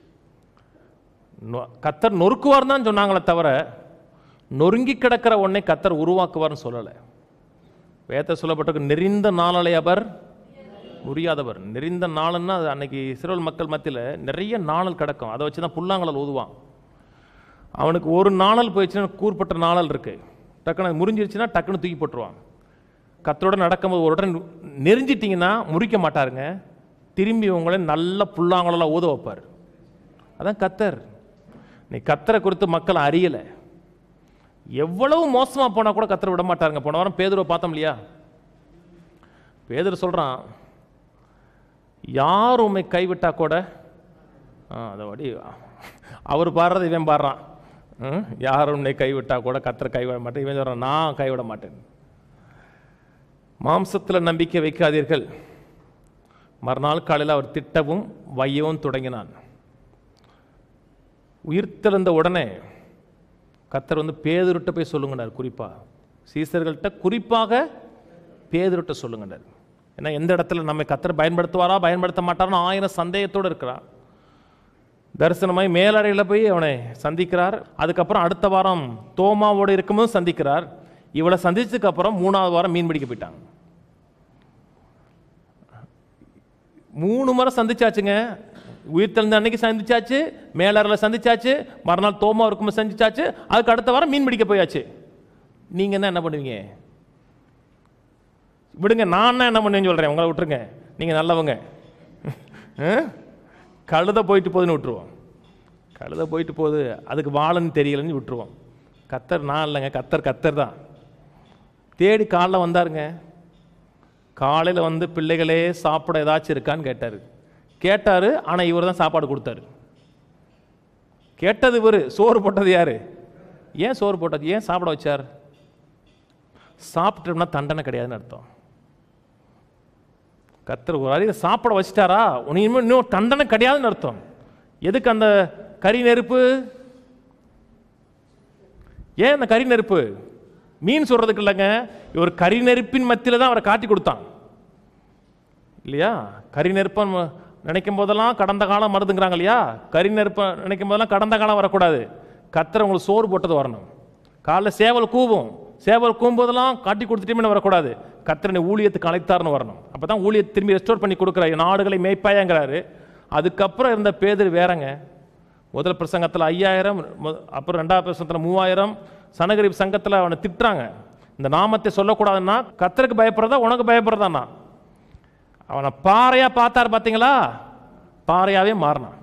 நொ- கத்தர் நொறுக்குவார் தான் சொன்னாங்களே தவிர நொறுங்கி கிடக்கிற உன்னை கத்தர் உருவாக்குவார்னு சொல்லலை வேத சொல்லப்பட்டிருக்கு நெறிந்த நாளலை அவர் முறியாதவர் நெறிந்த நாளன்னா அது அன்னைக்கு சிறுவல் மக்கள் மத்தியில் நிறைய நாணல் கிடக்கும் அதை வச்சு தான் புல்லாங்கலல் ஊதுவான் அவனுக்கு ஒரு நாணல் போயிடுச்சுன்னா கூர்பட்ட நாணல் இருக்கு டக்குன்னு அது முறிஞ்சிருச்சுன்னா டக்குன்னு தூக்கி போட்டுருவான் கத்தரோட நடக்கும்போது ஒரு உடனே நெறிஞ்சிட்டிங்கன்னா முறிக்க மாட்டாருங்க திரும்பி உங்களை நல்ல புல்லாங்கலாம் ஊத வைப்பார் அதான் கத்தர் நீ கத்தரை குறித்து மக்கள் அறியலை எவ்வளவு மோசமாக போனால் கூட கத்தரை விட மாட்டாருங்க போன வாரம் பேதுருவை பார்த்தோம் இல்லையா பேதுரு சொல்கிறான் யார் உண்மை கைவிட்டா கூட ஆ அதை வடி அவர் பாடுறது இவன் பாடுறான் ம், யார் உன்னை கைவிட்டா கூட கத்தரை கைவிட மாட்டேன் இவன் சொல்கிறான் நான் கைவிட மாட்டேன் மாம்சத்தில் நம்பிக்கை வைக்காதீர்கள் மறுநாள் காலையில் அவர் திட்டவும் வையவும் தொடங்கினான் உயிர்த்தெழுந்த உடனே கத்தர் வந்து பேதுருட்ட போய் சொல்லுங்கனார் குறிப்பா சீசர்கள்ட்ட குறிப்பாக பேதுருட்ட சொல்லுங்கனார் ஏன்னா எந்த இடத்துல நம்ம கத்தர் பயன்படுத்துவாரா பயன்படுத்த மாட்டார்னு ஆயிரம் சந்தேகத்தோடு இருக்கிறான் தரிசனமாய் மேலறையில் போய் அவனை சந்திக்கிறார் அதுக்கப்புறம் அடுத்த வாரம் தோமாவோடு இருக்கும்போது சந்திக்கிறார் இவளை சந்திச்சதுக்கு அப்புறம் மூணாவது வாரம் மீன் பிடிக்க போயிட்டாங்க மூணு முறை சந்திச்சாச்சுங்க உயிர் தெழுந்த அன்னைக்கு சந்திச்சாச்சு மேலறையில் சந்திச்சாச்சு மறுநாள் தோமா இருக்கும்போது சந்திச்சாச்சு அதுக்கு அடுத்த வாரம் மீன் பிடிக்க போயாச்சு நீங்கள் என்ன என்ன பண்ணுவீங்க விடுங்க நான் என்ன பண்ணுவேன்னு சொல்கிறேன் உங்களை விட்டுருங்க நீங்கள் நல்லவங்க ஆ? கழுதை போயிட்டு போகுதுன்னு விட்டுருவோம் கழுதை போயிட்டு போகுது அதுக்கு வாழன்னு தெரியலன்னு விட்டுருவோம் கத்தர் நான் இல்லைங்க கத்தர் கத்தர் தான் தேடி காலைல வந்தாருங்க காலையில் வந்து பிள்ளைகளே சாப்பிட ஏதாச்சும் இருக்கான்னு கேட்டார் கேட்டார் ஆனால் இவர் தான் சாப்பாடு கொடுத்தாரு கேட்டது இவர் சோறு போட்டது யாரு ஏன் சோறு போட்டது ஏன் சாப்பிட வச்சார் சாப்பிட்டோம்னா தண்டனை கிடையாதுன்னு அர்த்தம் கத்தர் ஒரு அறிவை சாப்பிட வச்சிட்டாரா உனக்கு இனிமே இன்னும் தண்டனை கிடையாதுன்னு அர்த்தம் எதுக்கு அந்த கறி நெருப்பு ஏன் அந்த கறி நெருப்பு மீன் சொல்றதுக்கு இல்லைங்க இவர் கறி நெருப்பின் மத்தியில் தான் அவரை காட்டி கொடுத்தான் இல்லையா கறி நெருப்பம் நினைக்கும் போதெல்லாம் கடந்த காலம் மருதுங்கிறாங்க இல்லையா கறி நெருப்பம் நினைக்கும் போதெல்லாம் கடந்த காலம் வரக்கூடாது கத்தர் உங்களுக்கு சோறு போட்டது வரணும் காலைல சேவல் கூவும் சேவல் கூவும்போதெல்லாம் காட்டி கொடுத்துட்டே வரக்கூடாது கத்திரனை ஊழியத்துக்கு அழைத்தார்னு வரணும் அப்போ தான் ஊழியத்தை திரும்பி ரெஸ்டோர் பண்ணி கொடுக்குறாரு நாடுகளை மேய்ப்பாயங்கிறாரு அதுக்கப்புறம் இருந்த பேதர் வேறங்க முதல் பிரசங்கத்தில் ஐயாயிரம் மு- அப்புறம் ரெண்டாவது பிரசங்கத்தில் மூவாயிரம் சனகரிப் சங்கத்தில் அவனை திட்டுறாங்க இந்த நாமத்தை சொல்லக்கூடாதுன்னா கத்தருக்கு பயப்படுறதா உனக்கு பயப்படுறதாண்ணா அவனை பாறையா பார்த்தார் பார்த்தீங்களா பாறையாவே மாறினான்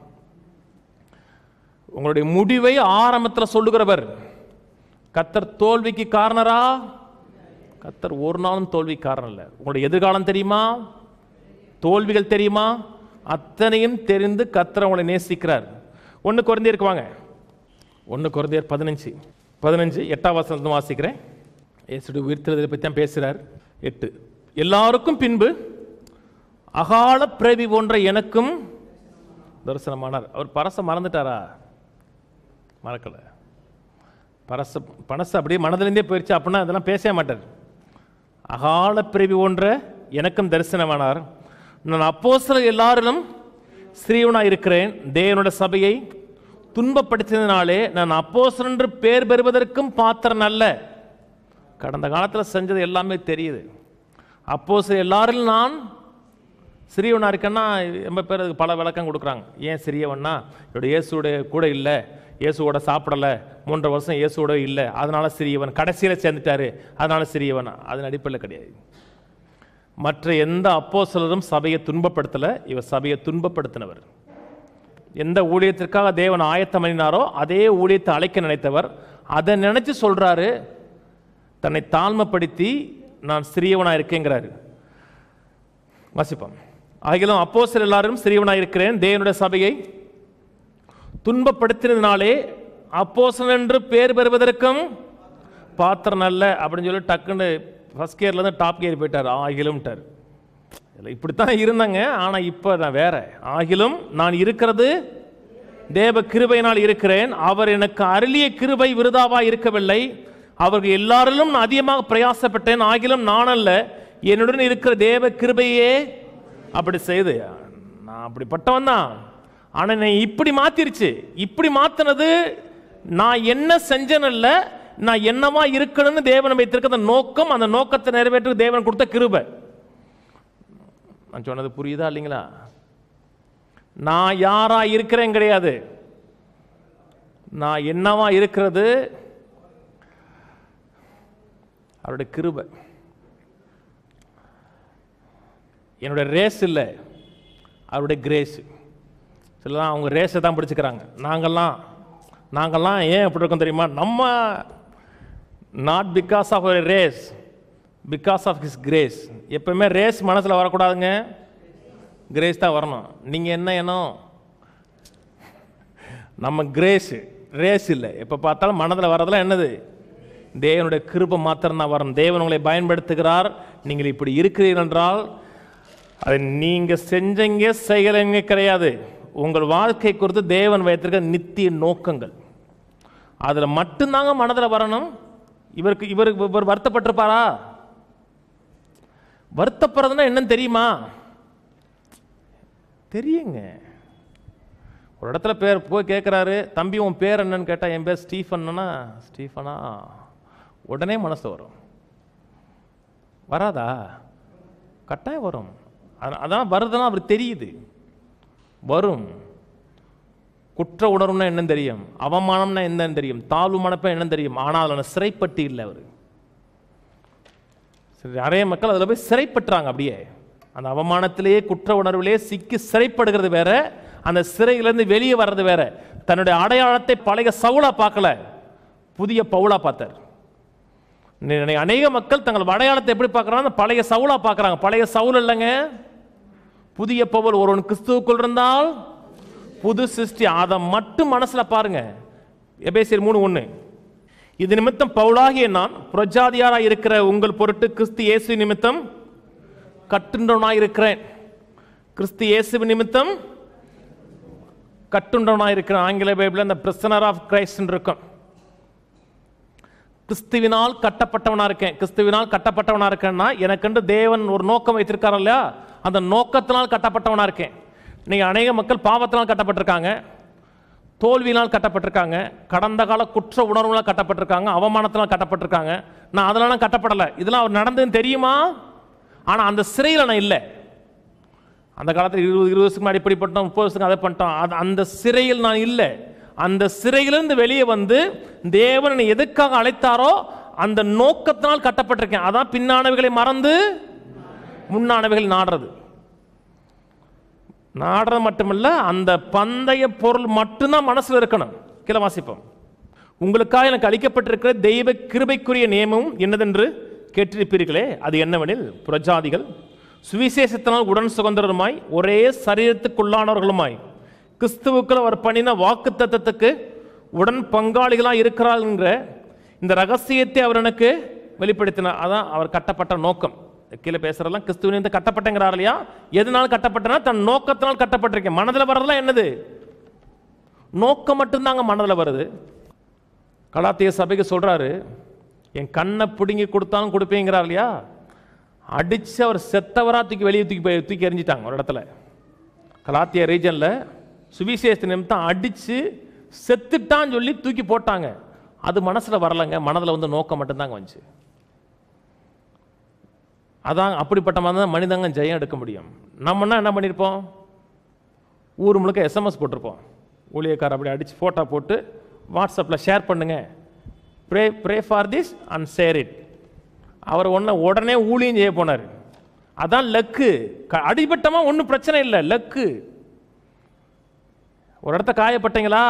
உங்களுடைய முடிவை ஆரம்பத்தில் சொல்லுகிறவர் கத்தர் தோல்விக்கு காரணரா கத்தர் ஒரு நாளும் தோல்வி காரணம் இல்லை உங்களுடைய எதிர்காலம் தெரியுமா தோல்விகள் தெரியுமா அத்தனையும் தெரிந்து கத்தர் உங்களை நேசிக்கிறார் ஒன்று குறைந்திருக்கு வாங்க ஒன்று குறைந்தியர் பதினஞ்சு பதினஞ்சு எட்டாம் வசனம் வாசிக்கிறேன் இயேசுடைய உயிர்த்தெழுதலை பற்றி தான் பேசுகிறார் எட்டு எல்லாருக்கும் பின்பு அகால பிரவி போன்ற எனக்கும் தரிசனமானார் அவர் பரச மறந்துட்டாரா மறக்கல பரச பனசு அப்படியே மனதிலிருந்தே போயிடுச்சு அப்படின்னா அதெல்லாம் பேசவே மாட்டார் அகால பிறவி ஒன்ற எனக்கும் தரிசனமானார் நான் அப்போ எல்லாரிலும் ஸ்ரீவனாக இருக்கிறேன் தேவனோட சபையை துன்பப்படுத்தினதினாலே நான் அப்போஸ்தலன் என்று பேர் பெறுவதற்கும் பாத்திரன் அல்ல கடந்த காலத்தில் செஞ்சது எல்லாமே தெரியுது அப்போ எல்லாரிலும் நான் சிறியவனா இருக்கேன்னா ரொம்ப பேர் அதுக்கு பல விளக்கம் கொடுக்குறாங்க ஏன் சிறியவன்னா என்னோட இயேசுடைய கூட இல்லை இயேசுவோட சாப்பிடலை மூன்றரை வருஷம் இயேசுவோட இல்லை அதனால சிறியவன் கடைசியில் சேர்ந்துட்டாரு அதனால சிறியவன் அதன் அடிப்படையில் கிடையாது மற்ற எந்த அப்போஸ்தலரும் சபையை துன்பப்படுத்தலை இவர் சபையை துன்பப்படுத்தினவர் எந்த ஊழியத்திற்காக தேவன் ஆயத்தம் பண்ணினாரோ அதே ஊழியத்தை அழைக்க நினைத்தவர் அதை நினைச்சு சொல்றாரு தன்னை தாழ்மைப்படுத்தி நான் சிறியவனா இருக்கேங்கிறாரு வாசிப்போம் ஆகிலும் அப்போஸ்தலர் எல்லாரும் சிறியவனாய் இருக்கிறேன் தேவனுடைய சபையை துன்பப்படுத்தினதினாலே அப்போஸ்தலன் என்று பேர் பெறுவதற்கும் பாத்திரம் அல்ல அப்படின்னு சொல்லி டக்குன்னு ஃபர்ஸ்ட் கியர்லேருந்து டாப் கியர் போயிட்டார் ஆகிலும்ட்டார் இல்லை இப்படித்தான் இருந்தாங்க ஆனால் இப்போ நான் வேற ஆகிலும் நான் இருக்கிறது தேவ கிருபையினால் இருக்கிறேன் அவர் எனக்கு அருளிய கிருபை விருதாவா இருக்கவில்லை அவர்கள் எல்லாரிலும் நான் அதிகமாக பிரயாசப்பட்டேன் ஆகிலும் நான் அல்ல என்னுடன் இருக்கிற தேவ கிருபையே அப்படி செய்து நான் அப்படிப்பட்டவன் தான் ஆனால் என்னை இப்படி மாத்திருச்சு இப்படி மாத்தினது நான் என்ன செஞ்சேனல்ல நான் என்னவா இருக்கணும்னு தேவன் வைத்திருக்கிற நோக்கம் அந்த நோக்கத்தை நிறைவேற்ற தேவன் கொடுத்த கிருபை நான் சொன்னது புரியுதா இல்லைங்களா நான் யாரா இருக்கிறேன் கிடையாது நான் என்னவா இருக்கிறது அவருடைய கிருபை என்னுடைய ரேஸ் இல்லை அவருடைய கிரேஸ் சிலலாம் அவங்க ரேஸை தான் பிடிச்சிக்கிறாங்க நாங்கள்லாம் நாங்கள்லாம் ஏன் அப்படி இருக்கோம் தெரியுமா நம்ம not because of race because of his grace எப்பவுமே ரேஸ் மனசில் வரக்கூடாதுங்க கிரேஸ் தான் வரணும் நீங்கள் என்ன எண்ணம் நம்ம கிரேஸ் ரேஸ் இல்லை எப்போ பார்த்தாலும் மனதில் வர்றதெல்லாம் என்னது தேவனுடைய கிருபை மாத்திரம்தான் வரணும் தேவன் உங்களை பயன்படுத்துகிறார் நீங்கள் இப்படி இருக்கிறீர்கள் என்றால் அது நீங்கள் செஞ்சங்க செய்யலைங்க கிடையாது உங்கள் வாழ்க்கை குறித்து தேவன் வைத்திருக்க நித்திய நோக்கங்கள் அதில் மட்டும்தாங்க மனதில் வரணும் இவருக்கு இவருக்கு இவர் வருத்தப்பட்டிருப்பாரா வருத்தப்படுறதுன்னா என்னன்னு தெரியுமா தெரியுங்க ஒரு இடத்துல பேர் போய் கேட்குறாரு தம்பி உன் பேர் என்னன்னு கேட்டால் என் பேர் ஸ்டீஃபன்னா ஸ்டீஃபனா உடனே மனசு வரும் வராதா கட்டாயம் வரும் அத- அதான் வருதுன்னா அவருக்கு தெரியுது வரும் குற்ற உணர்வுனா என்னன்னு தெரியும் அவமானம்னா என்னன்னு தெரியும் தாழ்வு மனப்ப என்னன்னு தெரியும் ஆனால் அதில் சிறைப்பட்டு இல்லை அவர் சரி நிறைய மக்கள் அதில் போய் சிறைப்பட்டுறாங்க அப்படியே அந்த அவமானத்திலேயே குற்ற உணர்விலே சிக்கி சிறைப்படுகிறது வேற அந்த சிறையிலேருந்து வெளியே வர்றது வேற தன்னுடைய அடையாளத்தை பழைய சவுளா பார்க்கல புதிய பவுலா பார்த்தார் இன்னைக்கு அநேக மக்கள் தங்கள் அடையாளத்தை எப்படி பார்க்குறாங்க பழைய சவுலா பார்க்குறாங்க பழைய சவுல் இல்லைங்க புதிய பவுல் ஒருவன் கிறிஸ்துவுக்குள் இருந்தால் புது சிருஷ்டி அதை மட்டும் மனசுல பாருங்க எபேசியர் மூணு ஒன்று இது நிமித்தம் பவுலாகிய நான் புரஜாதியாராய் இருக்கிற உங்கள் பொருட்டு கிறிஸ்து இயேசு நிமித்தம் கட்டுண்டவனாய் இருக்கிறேன் கிறிஸ்து இயேசு நிமித்தம் கட்டுண்டவனாய் இருக்கிறேன் ஆங்கில பைபிள் அந்த பிரிசனர் ஆஃப் கிரைஸ்ட் இருக்கும் கிறிஸ்துவினால் கட்டப்பட்டவனா இருக்கேன் கிறிஸ்துவினால் கட்டப்பட்டவனா இருக்கேன்னா எனக்கென்று தேவன் ஒரு நோக்கம் வைத்திருக்காரு இல்லையா அந்த நோக்கத்தினால் கட்டப்பட்டவனா இருக்கேன் இன்னைக்கு அநேக மக்கள் பாவத்தினால் கட்டப்பட்டிருக்காங்க தோல்வியினால் கட்டப்பட்டிருக்காங்க கடந்த கால குற்ற உணர்வுனால் கட்டப்பட்டிருக்காங்க அவமானத்தினால் கட்டப்பட்டிருக்காங்க நான் அதெல்லாம் கட்டப்படலை இதெல்லாம் அவர் நடந்ததுன்னு தெரியுமா ஆனால் அந்த சிறையில் நான் இல்லை அந்த காலத்தில் இருபது இருபது வருஷத்துக்கு முன்னாடி இப்படி பண்ணிட்டோம் முப்பது வருஷத்துக்கு அதை பண்ணிட்டோம் அது அந்த சிறையில் நான் இல்லை அந்த சிறையிலிருந்து வெளியே வந்து தேவன் என்னை எதுக்காக அழைத்தாரோ அந்த நோக்கத்தினால் கட்டப்பட்டிருக்கேன் அதான் பின்னானவைகளை மறந்து முன்னானவைகள் நாடுறது நாடுறது மட்டுமல்ல அந்த பந்தய பொருள் மட்டும்தான் மனசுல இருக்கணும் கீழே வாசிப்போம் உங்களுக்காக எனக்கு அளிக்கப்பட்டிருக்கிற தெய்வ கிருபைக்குரிய நியமம் என்னதென்று கேட்டிருப்பீர்களே அது என்னவெனில் புரஜாதிகள் சுவிசேஷத்தினால் உடன் சுதந்திரருமாய் ஒரே சரீரத்துக்குள்ளானவர்களுமாய் கிறிஸ்துவுக்குள் அவர் பண்ணின வாக்கு தத்தத்துக்கு உடன் பங்காளிகளாக இருக்கிறார்ங்கிற இந்த ரகசியத்தை அவர் எனக்கு வெளிப்படுத்தினார் அதான் அவர் கட்டப்பட்ட நோக்கம் கீழே பேசுறதெல்லாம் கிறிஸ்துவின் கட்டப்பட்டங்கிறார் இல்லையா எதனால் கட்டப்பட்டனா தன் நோக்கத்தினால் கட்டப்பட்டிருக்கேன் மனதில் வர்றதெல்லாம் என்னது நோக்கம் மட்டும்தாங்க மனதில் வருது கலாத்திய சபைக்கு சொல்றாரு என் கண்ணை பிடுங்கி கொடுத்தாலும் கொடுப்பேங்கிறார் இல்லையா அடிச்சு அவர் செத்தவரா தூக்கி வெளியே தூக்கி போய் தூக்கி எறிஞ்சிட்டாங்க ஒரு இடத்துல கலாத்திய ரீஜன்ல சுவிசேஷ நிமித்தம் அடிச்சு செத்துட்டான்னு சொல்லி தூக்கி போட்டாங்க அது மனசுல வரலங்க மனதில் வந்து நோக்கம் மட்டும்தாங்க வந்துச்சு அதான் அப்படிப்பட்ட மாதிரி தான் மனிதங்க ஜெயம் எடுக்க முடியும் நம்மனா என்ன பண்ணியிருப்போம் ஊர் முழுக்க எஸ்எம்எஸ் போட்டிருப்போம் ஊழியக்காரர் அப்படி அடித்து ஃபோட்டோ போட்டு வாட்ஸ்அப்பில் ஷேர் பண்ணுங்க pray pray for this and share it அவர் ஒன்று உடனே ஊழியம் செய்ய போனார் அதான் லக்கு க- அடிபட்டமா ஒன்றும் பிரச்சனை இல்லை லக்கு ஒரு இடத்த காயப்பட்டீங்களா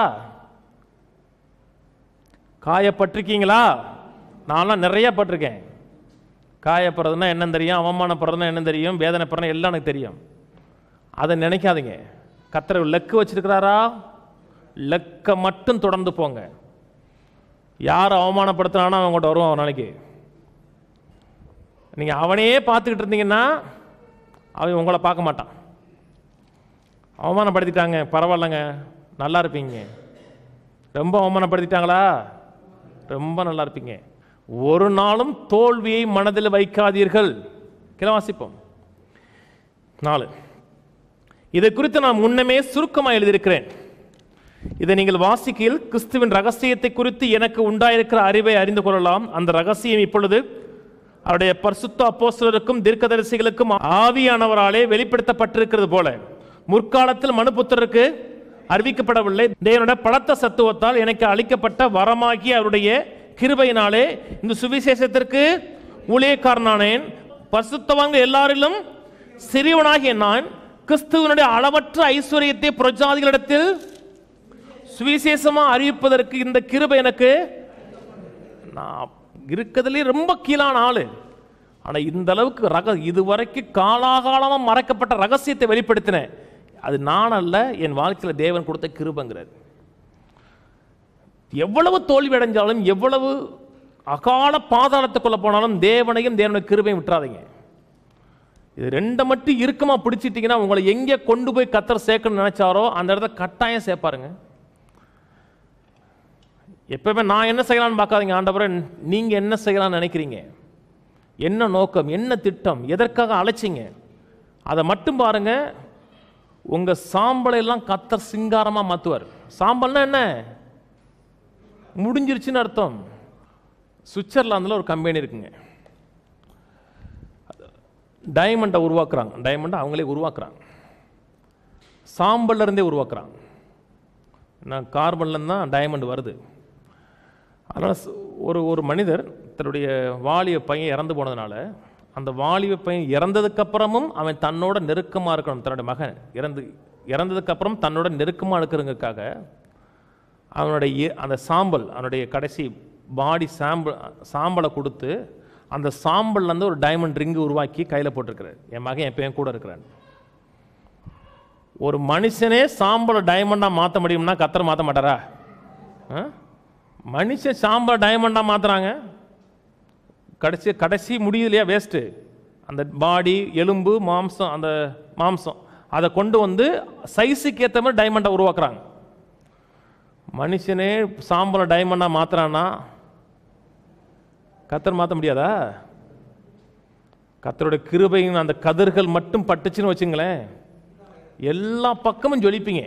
காயப்பட்டிருக்கீங்களா நான்லாம் நிறைய பட்டிருக்கேன் காயப்படுறதுன்னா என்னன்னு தெரியும் அவமானப்படுறதுன்னா என்ன தெரியும் வேதனைப்படுறதுனா எல்லாம் எனக்கு தெரியும் அதை நினைக்காதீங்க கத்தர் லக்கு வச்சிருக்கிறாரா லக்க மட்டும் தொடர்ந்து போங்க யார் அவமானப்படுத்தினானோ அவன் கூட வருவான் ஒரு நாளைக்கு நீங்கள் அவனையே பார்த்துக்கிட்டு இருந்தீங்கன்னா அவன் உங்களை பார்க்க மாட்டான் அவமானப்படுத்திட்டாங்க பரவாயில்லைங்க நல்லா இருப்பீங்க ரொம்ப அவமானப்படுத்திட்டாங்களா ரொம்ப நல்லா இருப்பீங்க ஒரு நாளும் தோல்வியை மனதில் வைக்காதீர்கள் கீழே வாசிப்போம் நாலு இதை குறித்து நான் முன்னமே சுருக்கமாக எழுதியிருக்கிறேன் இதை நீங்கள் வாசிக்கையில் கிறிஸ்துவின் ரகசியத்தை குறித்து எனக்கு உண்டாயிருக்கிற அறிவை அறிந்து கொள்ளலாம் அந்த ரகசியம் இப்பொழுது அவருடைய பரிசுத்த அப்போஸ்தலருக்கும் தீர்க்கதரிசிகளுக்கும் ஆவியானவராலே வெளிப்படுத்தப்பட்டிருக்கிறது போல முற்காலத்தில் மனுபுத்திரருக்கு அறிவிக்கப்படவில்லை தேவனுடைய பலத்த சத்துவத்தால் எனக்கு அளிக்கப்பட்ட வரமாகிய அவருடைய கிருபையினாலே இந்த சுவிசேஷத்திற்கு ஊழியக்காரனானேன் பரிசுத்தவாங்க எல்லாரிலும் சிறியவனாகிய நான் கிறிஸ்துவனுடைய அளவற்ற ஐஸ்வர்யத்தை புரஜாதிகளிடத்தில் சுவிசேஷமா அறிவிப்பதற்கு இந்த கிருபை எனக்கு நான் இருக்கிறதுலே ரொம்ப கீழான ஆளு ஆனா இந்த அளவுக்கு ரக இதுவரைக்கும் காலாகாலமாக மறைக்கப்பட்ட ரகசியத்தை வெளிப்படுத்தினேன் அது நான் அல்ல என் வாழ்க்கையில் தேவன் கொடுத்த கிருபங்கிறார் எவ்வளவு தோல்வி அடைஞ்சாலும் எவ்வளவு அகால பாதாளத்துக்குள்ள போனாலும் தேவனையும் தேவனுடைய கிருபையும் விட்டுறாதீங்க இது ரெண்டை மட்டும் இறுக்கமா பிடிச்சிட்டீங்கன்னா உங்களை எங்கே கொண்டு போய் கத்தர் சேர்க்கணும்னு நினைச்சாரோ அந்த இடத்த கட்டாயம் சேர்ப்பாருங்க எப்பவுமே நான் என்ன செய்யலாம்னு பார்க்காதீங்க ஆண்டவரை நீங்க என்ன செய்யலாம்னு நினைக்கிறீங்க என்ன நோக்கம் என்ன திட்டம் எதற்காக அழைச்சிங்க அதை மட்டும் பாருங்க உங்க சாம்பலை எல்லாம் கத்தர் சிங்காரமா மாத்துவார் சாம்பல்னா என்ன முடிஞ்சிருச்சுன்னு அர்த்தம் சுவிட்சர்லாந்தில் ஒரு கம்பெனி இருக்குங்க டைமண்டை உருவாக்குறாங்க டைமண்டை அவங்களே உருவாக்குறாங்க சாம்பல்ல இருந்தே உருவாக்குறாங்க நான் கார்பன்லேருந்து தான் டைமண்ட் வருது அதனால் ச- ஒரு ஒரு மனிதர் தன்னுடைய வாலிப பையன் இறந்து போனதுனால அந்த வாலிப பையன் இறந்ததுக்கப்புறமும் அவன் தன்னோட நெருக்கமாக இருக்கணும் தன்னுடைய மகன் இறந்து இறந்ததுக்கப்புறம் தன்னோட நெருக்கமாக இருக்கிறதுக்காக அவனுடைய இ- அந்த சாம்பல் அவனுடைய கடைசி பாடி சாம்பல் சாம்பலை கொடுத்து அந்த சாம்பல்லேருந்து ஒரு டைமண்ட் ரிங்கு உருவாக்கி கையில் போட்டிருக்கிறார் என் மகன் என் பையன் கூட இருக்கிறான் ஒரு மனுஷனே சாம்பலை டைமண்டாக மாற்ற முடியும்னா கத்தரை மாற்ற மாட்டாரா ஆ? மனுஷன் சாம்பலை டைமண்டாக மாற்றுறாங்க கடைசி கடைசி முடியலையா வேஸ்ட்டு அந்த பாடி எலும்பு மாம்சம் அந்த மாம்சம் அதை கொண்டு வந்து சைஸுக்கு ஏற்ற மாதிரி டைமண்டை உருவாக்குறாங்க மனுஷனே சாம்பலை டைமண்டாக மாத்துறான்னா கத்தர் மாற்ற முடியாதா கத்தரோட கிருபையின் அந்த கதிர்கள் மட்டும் பட்டுச்சுன்னு வச்சுங்களேன் எல்லா பக்கமும் ஜொலிப்பீங்க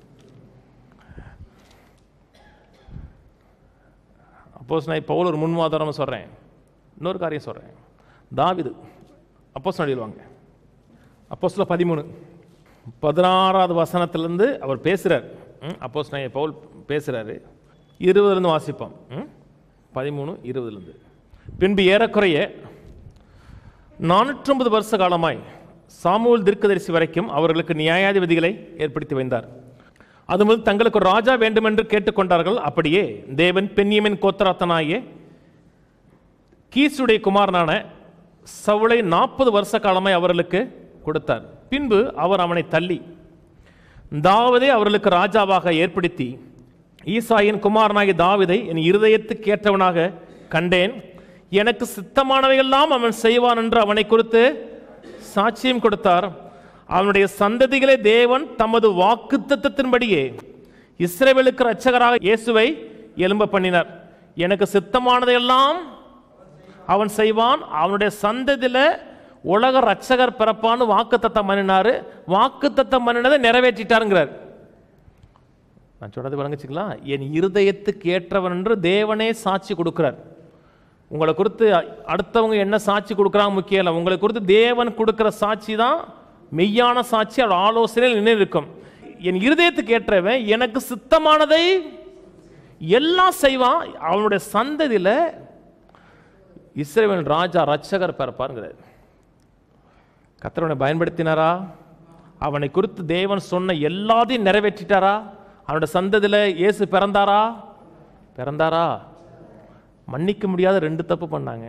அப்போஸ் நான் இப்போ ஒரு முன்வாதாரமாக சொல்கிறேன் இன்னொரு காரியம் சொல்கிறேன் தாவிது அப்போஸ் நடிடுவாங்க அப்போஸ்ல பதிமூணு பதினாறாவது வசனத்திலேருந்து அவர் பேசுகிறார் அப்போஸ் நான் பவுல் பேசுகிறாரு இருபதுலேருந்து வாசிப்போம் ம்? பதிமூணு இருபதுலேருந்து பின்பு ஏறக்குறைய நானூற்றம்பது வருஷ காலமாய் சாமுவேல் தீர்க்கதரிசி வரைக்கும் அவர்களுக்கு நியாயாதிபதிகளை ஏற்படுத்தி வைந்தார் அது முதல் தங்களுக்கு ஒரு ராஜா வேண்டுமென்று கேட்டுக்கொண்டார்கள் அப்படியே தேவன் பெண்ணியமின் கோத்தராத்தனாகிய கீசுடைய குமாரனான சவுளை நாற்பது வருஷ காலமாய் அவர்களுக்கு கொடுத்தார் பின்பு அவர் அவனை தள்ளி தாவதை அவர்களுக்கு ராஜாவாக ஏற்படுத்தி ஈசாயின் குமாரனாகிய தாவிதை என் இருதயத்துக்கு ஏற்றவனாக கண்டேன் எனக்கு சித்தமானவையெல்லாம் அவன் செய்வான் என்று அவனை குறித்து சாட்சியம் கொடுத்தார் அவனுடைய சந்ததிகளை தேவன் தமது வாக்குத்தத்தத்தின்படியே இஸ்ரவேலுக்கு இரட்சகராக இயேசுவை எலும்ப பண்ணினார் எனக்கு சித்தமானதையெல்லாம் அவன் செய்வான் அவனுடைய சந்ததியில உலக ரட்சகர் பிறப்பான்னு வாக்குத்தத்தம் பண்ணினாரு வாக்குத்தத்தம் பண்ணினதை நிறைவேற்றிட்டாருங்கிறார் நான் சொன்னது வழங்குச்சுங்களா என் இருதயத்துக்கு ஏற்றவன் என்று தேவனே சாட்சி கொடுக்கிறார் உங்களை குறித்து அடுத்தவங்க என்ன சாட்சி கொடுக்குறாங்க முக்கியம் இல்லை உங்களை குறித்து தேவன் கொடுக்கிற சாட்சி தான் மெய்யான சாட்சி அவர் ஆலோசனையில் நின்று இருக்கும் என் இருதயத்துக்கு ஏற்றவன் எனக்கு சித்தமானதை எல்லாம் செய்வான் அவனுடைய சந்ததியில் இஸ்ரேல் ராஜா ரட்சகர் பிறப்பாருங்கிறார் கத்தரவனை பயன்படுத்தினாரா அவனை குறித்து தேவன் சொன்ன எல்லாத்தையும் நிறைவேற்றிட்டாரா அவனுடைய சந்ததியில் இயேசு பிறந்தாரா பிறந்தாரா மன்னிக்க முடியாத ரெண்டு தப்பு பண்ணாங்க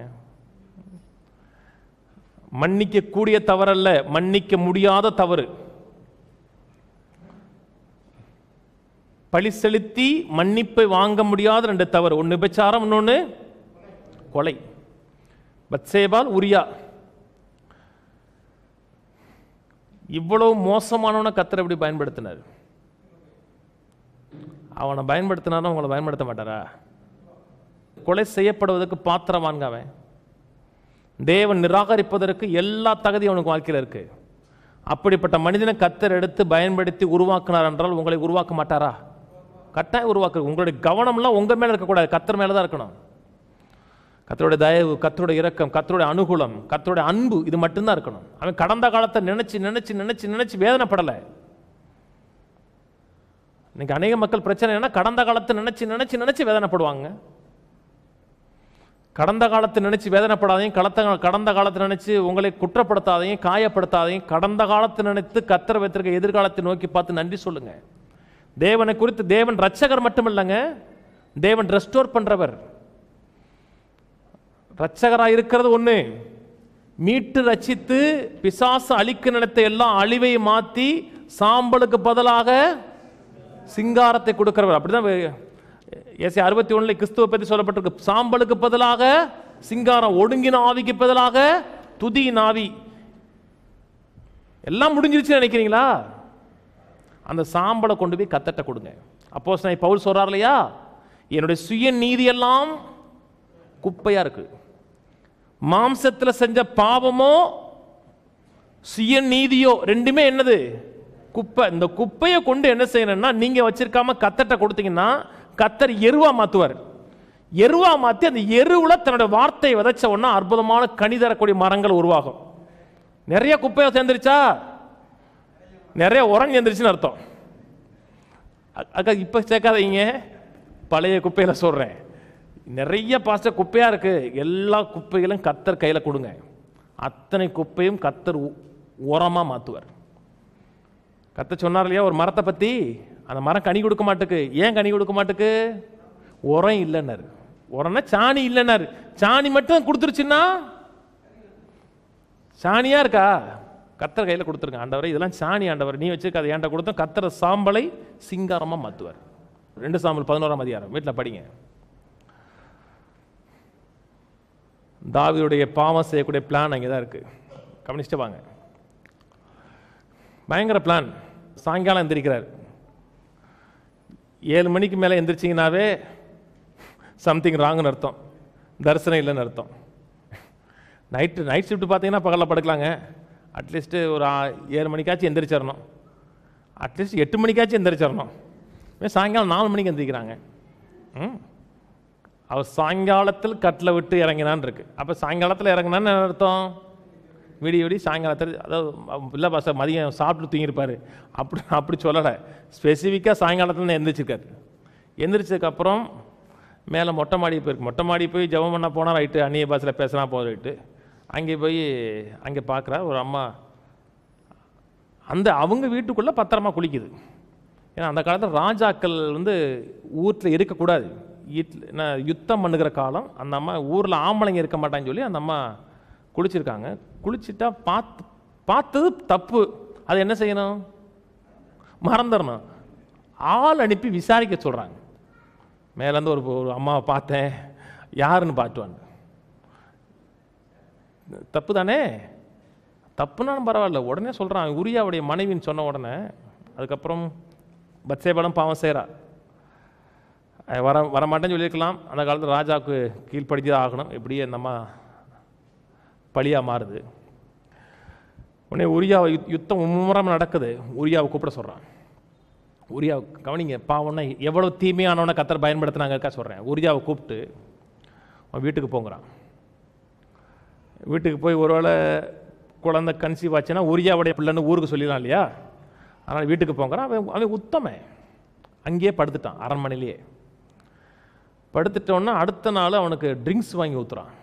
மன்னிக்க கூடிய தவறல்ல மன்னிக்க முடியாத தவறு பழி செலுத்தி மன்னிப்பை வாங்க முடியாத ரெண்டு தவறு ஒன்று விபச்சாரம் இன்னொன்று கொலை பத்சேபால் உரியா இவ்வளவு மோசமானவனை கத்தர் எப்படி பயன்படுத்தினார் அவனை பயன்படுத்தினாரும் உங்களை பயன்படுத்த மாட்டாரா கொலை செய்யப்படுவதற்கு பாத்திரவான்க அவன் தேவன் நிராகரிப்பதற்கு எல்லா தகுதி அவனுக்கு வாழ்க்கையில் இருக்கு அப்படிப்பட்ட மனிதனை கத்தர் எடுத்து பயன்படுத்தி உருவாக்கினார் என்றால் உங்களை உருவாக்க மாட்டாரா கட்டாயம் உருவாக்கு உங்களுடைய கவனம்லாம் உங்க மேல இருக்கக்கூடாது கத்தர் மேல தான் இருக்கணும் கத்தருடைய தயவு கத்தருடைய இரக்கம் கத்தருடைய அனுகூலம் கத்தருடைய அன்பு இது மட்டும்தான் இருக்கணும் அவன் கடந்த காலத்தை நினைச்சு நினைச்சு நினைச்சு நினைச்சு வேதனைப்படலை இன்னைக்கு அநேக மக்கள் பிரச்சனை என்ன கடந்த காலத்தை நினைச்சு நினைச்சு நினைச்சு வேதனைப்படுவாங்க கடந்த காலத்தை நினைச்சு வேதனைப்படாதையும் கடந்த கடந்த காலத்தை நினைச்சு உங்களை குற்றப்படுத்தாதையும் காயப்படுத்தாதையும் கடந்த காலத்தை நினைத்து கத்தரை வைத்திருக்க எதிர்காலத்தை நோக்கி பார்த்து நன்றி சொல்லுங்க தேவனை குறித்து தேவன் ரட்சகர் மட்டும் இல்லைங்க தேவன் ரெஸ்டோர் பண்றவர் ரட்சகராக இருக்கிறது ஒண்ணு மீட்டு ரட்சித்து பிசாசு அழிக்க நினைத்த எல்லாம் அழிவை மாத்தி சாம்பலுக்கு பதிலாக சிங்காரத்தை கொடுக்கிறவர் அப்படிதான் வே- ஏசி அறுபத்தி ஒண்ணுல கிறிஸ்துவ பத்தி சொல்லப்பட்டிருக்கு சாம்பலுக்கு பதிலாக சிங்காரம் ஒடுங்கின ஆவிக்கு பதிலாக துதி ஆவி எல்லாம் முடிஞ்சிருச்சுன்னு நினைக்கிறீங்களா அந்த சாம்பலை கொண்டு போய் கத்தட்ட கொடுங்க அப்போ பவுல் சொல்றார் இல்லையா என்னுடைய சுய நீதி எல்லாம் குப்பையா இருக்கு மாம்சத்தில் செஞ்ச பாவமோ சுய நீதியோ ரெண்டுமே என்னது குப்பை இந்த குப்பையை கொண்டு என்ன செய்யணும்னா நீங்க வச்சிருக்காம கத்தட்ட கொடுத்தீங்கன்னா கத்தர் எருவா மாத்துவார் எருவா மாத்தி அந்த எருவுல தன்னோட வார்த்தையை விதைச்ச உடனே அற்புதமான கனி தரக்கூடிய மரங்கள் உருவாகும் நிறைய குப்பையை சேர்ந்துருச்சா நிறைய உரம் சேர்ந்துருச்சுன்னு அர்த்தம் அ- அக்கா இப்போ சேர்க்காதீங்க பழைய குப்பையில சொல்றேன் நிறைய பாஸ்டர் குப்பையா இருக்கு எல்லா குப்பைகளும் கத்தர் கையில கொடுங்க அத்தனை குப்பையும் கத்தர் உ- உரமா மாத்துவார் கத்தர் சொன்னார் இல்லையா ஒரு மரத்தை பத்தி அந்த மரம் கனி கொடுக்க மாட்டுக்கு ஏன் கனி கொடுக்க மாட்டுக்கு உரம் இல்லைன்னாரு உரம்னா சாணி இல்லைன்னாரு சாணி மட்டும் கொடுத்துருச்சுன்னா சாணியா இருக்கா கத்தர் கையில கொடுத்துருங்க ஆண்டவரே இதெல்லாம் சாணி ஆண்டவர் நீ வச்சிருக்க அதை ஏன்டா கொடுத்தோம் கத்தர் சாம்பலை சிங்காரமா மாத்துவார் ரெண்டு சாம்பல் பதினோராம் அதிகாரம் வீட்டில் படிங்க தாவியுடைய பாவம் செய்யக்கூடிய பிளான் அங்கே தான் இருக்கு கவனிச்சுட்டு வாங்க பயங்கர பிளான் சாயங்காலம் எந்திரிக்கிறார் ஏழு மணிக்கு மேலே எந்திரிச்சிங்கனாவே சம்திங் ராங்னு அர்த்தம் தரிசனம் இல்லைன்னு அர்த்தம் நைட்டு நைட் ஷிஃப்ட் பார்த்தீங்கன்னா பகலில் படுக்கலாங்க அட்லீஸ்ட்டு ஒரு ஆ- ஏழு மணிக்காச்சும் எந்திரிச்சிடணும் அட்லீஸ்ட் எட்டு மணிக்காச்சும் எந்திரிச்சிடணும் இவன் சாயங்காலம் நாலு மணிக்கு எந்திரிக்கிறாங்க ம் அவர் சாயங்காலத்தில் கட்டில் விட்டு இறங்கினான்னு இருக்கு அப்போ சாயங்காலத்தில் இறங்கினான்னு என்ன அர்த்தம் விடிய விடி சாயங்காலத்தில் அதாவது இல்லை பாச மதியம் சாப்பிட்டு தூங்கியிருப்பாரு அப்படி அப்படி சொல்லலை ஸ்பெசிஃபிக்காக சாயங்காலத்தில் எந்திரிச்சிருக்காரு எந்திரிச்சதுக்கப்புறம் மேலே மொட்டை மாடி போயிருக்கு மொட்டை மாடி போய் ஜெபம் பண்ண போனால் ரைட்டு அந்நிய பாஷையில் பேசினா போதும் ரைட்டு அங்கே போய் அங்கே பார்க்குறா ஒரு அம்மா அந்த அவங்க வீட்டுக்குள்ளே பத்திரமா குளிக்குது ஏன்னா அந்த காலத்தில் ராஜாக்கள் வந்து வீட்டில் இருக்கக்கூடாது வீட்டில் என்ன யுத்தம் பண்ணுகிற காலம் அந்த அம்மா ஊரில் ஆம்பளைங்க இருக்க மாட்டான்னு சொல்லி அந்த அம்மா குளிச்சிருக்காங்க குளிச்சிட்டா பார்த்து பார்த்தது தப்பு அது என்ன செய்யணும் மறந்துடணும் ஆள் அனுப்பி விசாரிக்க சொல்கிறாங்க மேலேருந்து ஒரு ஒரு அம்மாவை பார்த்தேன் யாருன்னு பார்த்துவாங்க தப்பு தானே தப்புனாலும் பரவாயில்ல உடனே சொல்கிறான் உரியாவுடைய மனைவின்னு சொன்ன உடனே அதுக்கப்புறம் பத்சேபலம் பாவம் செய்கிறா வர வரமாட்டேன்னு சொல்லியிருக்கலாம் அந்த காலத்தில் ராஜாவுக்கு கீழ்ப்படிச்சு தான் ஆகணும் இப்படியே நம்ம பழியாக மாறுது உடனே உரியாவை யுத்- யுத்தம் மும்முரம் நடக்குது உரியாவை கூப்பிட சொல்கிறான் உரியாவை கவனிங்க பாவம்னா எவ்வளோ தீமையானவனை கத்தர் பயன்படுத்தினாங்கக்கா சொல்கிறேன் உரியாவை கூப்பிட்டு அவன் வீட்டுக்கு போங்கிறான் வீட்டுக்கு போய் ஒருவேளை குழந்தை கன்சீவ் ஆச்சுன்னா உரியாவுடைய பிள்ளைன்னு ஊருக்கு சொல்லிடலாம் இல்லையா அதனால் வீட்டுக்கு போங்கிறான் அவன் அவன் உத்தமன் அங்கேயே படுத்துட்டான் அரண்மனையிலேயே படுத்துட்டோன்னா அடுத்த நாள் அவனுக்கு ட்ரிங்க்ஸ் வாங்கி ஊத்துறான்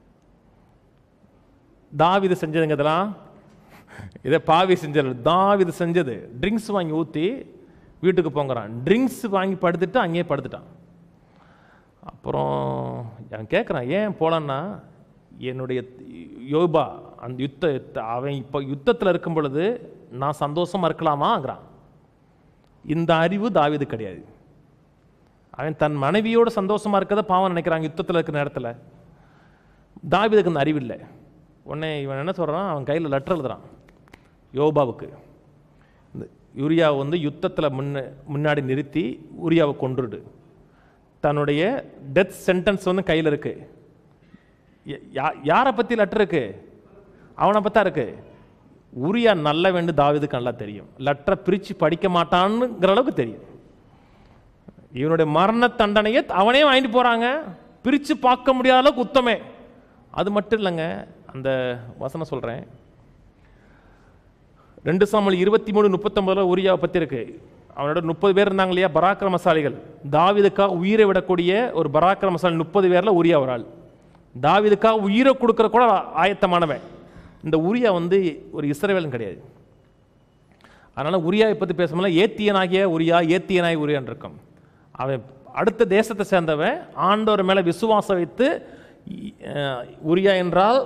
தாவிது செஞ்சதுங்க இதெல்லாம் இதை பாவி செஞ்சது தாவிது செஞ்சது ட்ரிங்க்ஸ் வாங்கி ஊற்றி வீட்டுக்கு போங்கிறான் ட்ரிங்க்ஸ் வாங்கி படுத்துட்டு அங்கேயே படுத்துட்டான் அப்புறம் அவன் கேட்குறான் ஏன் போலன்னா என்னுடைய யோபா அந்த யுத்த அவன் இப்போ யுத்தத்தில் இருக்கும் பொழுது நான் சந்தோஷமா இருக்கலாமாங்கிறான் இந்த அறிவு தாவீது கிடையாது அவன் தன் மனைவியோட சந்தோஷமா இருக்கத பாவம் நினைக்கிறாங்க யுத்தத்தில் இருக்கிற நேரத்தில் தாவீதுக்கு அந்த அறிவு இல்லை உடனே இவன் என்ன சொல்கிறான் அவன் கையில் லெட்டர் எழுதுறான் யோபாவுக்கு இந்த யூரியாவை வந்து யுத்தத்தில் முன்ன முன்னாடி நிறுத்தி யூரியாவை கொன்றுடு தன்னுடைய டெத் சென்டென்ஸ் வந்து கையில் இருக்கு யா- யா- யாரை பற்றி லெட்டர் இருக்கு அவனை பத்தா இருக்கு உரியா நல்ல வேண்டு தாவீதுக்கு நல்லா தெரியும் லெட்டரை பிரித்து படிக்க மாட்டான்னுங்கிற அளவுக்கு தெரியும் இவனுடைய மரண தண்டனையை அவனே வாங்கிட்டு போறாங்க பிரித்து பார்க்க முடியாத அளவுக்கு உத்தமே அது மட்டும் இல்லைங்க அந்த வசனம் சொல்கிறேன் ரெண்டு சாமல் இருபத்தி மூணு முப்பத்தொம்பதுல உரியாவை பற்றி இருக்கு அவனோட முப்பது பேர் இருந்தாங்க இல்லையா பராக்கிரமசாலிகள் தாவிதுக்காக உயிரை விடக்கூடிய ஒரு பராக்கிரமசாலி முப்பது பேரில் உரியா ஒரு ஆள் தாவிதுக்காக உயிரை கொடுக்குற கூட ஆயத்தமானவன் இந்த உரியா வந்து ஒரு இஸ்ரவேலன் கிடையாது அதனால் உரியாவை பற்றி பேசும்போது ஏத்தியனாகிய உரியா ஏத்தியனாய் உரியான் இருக்கும் அவன் அடுத்த தேசத்தை சேர்ந்தவன் ஆண்டவர் மேலே விசுவாசம் வைத்து இ- அஹ், உரியா என்றால்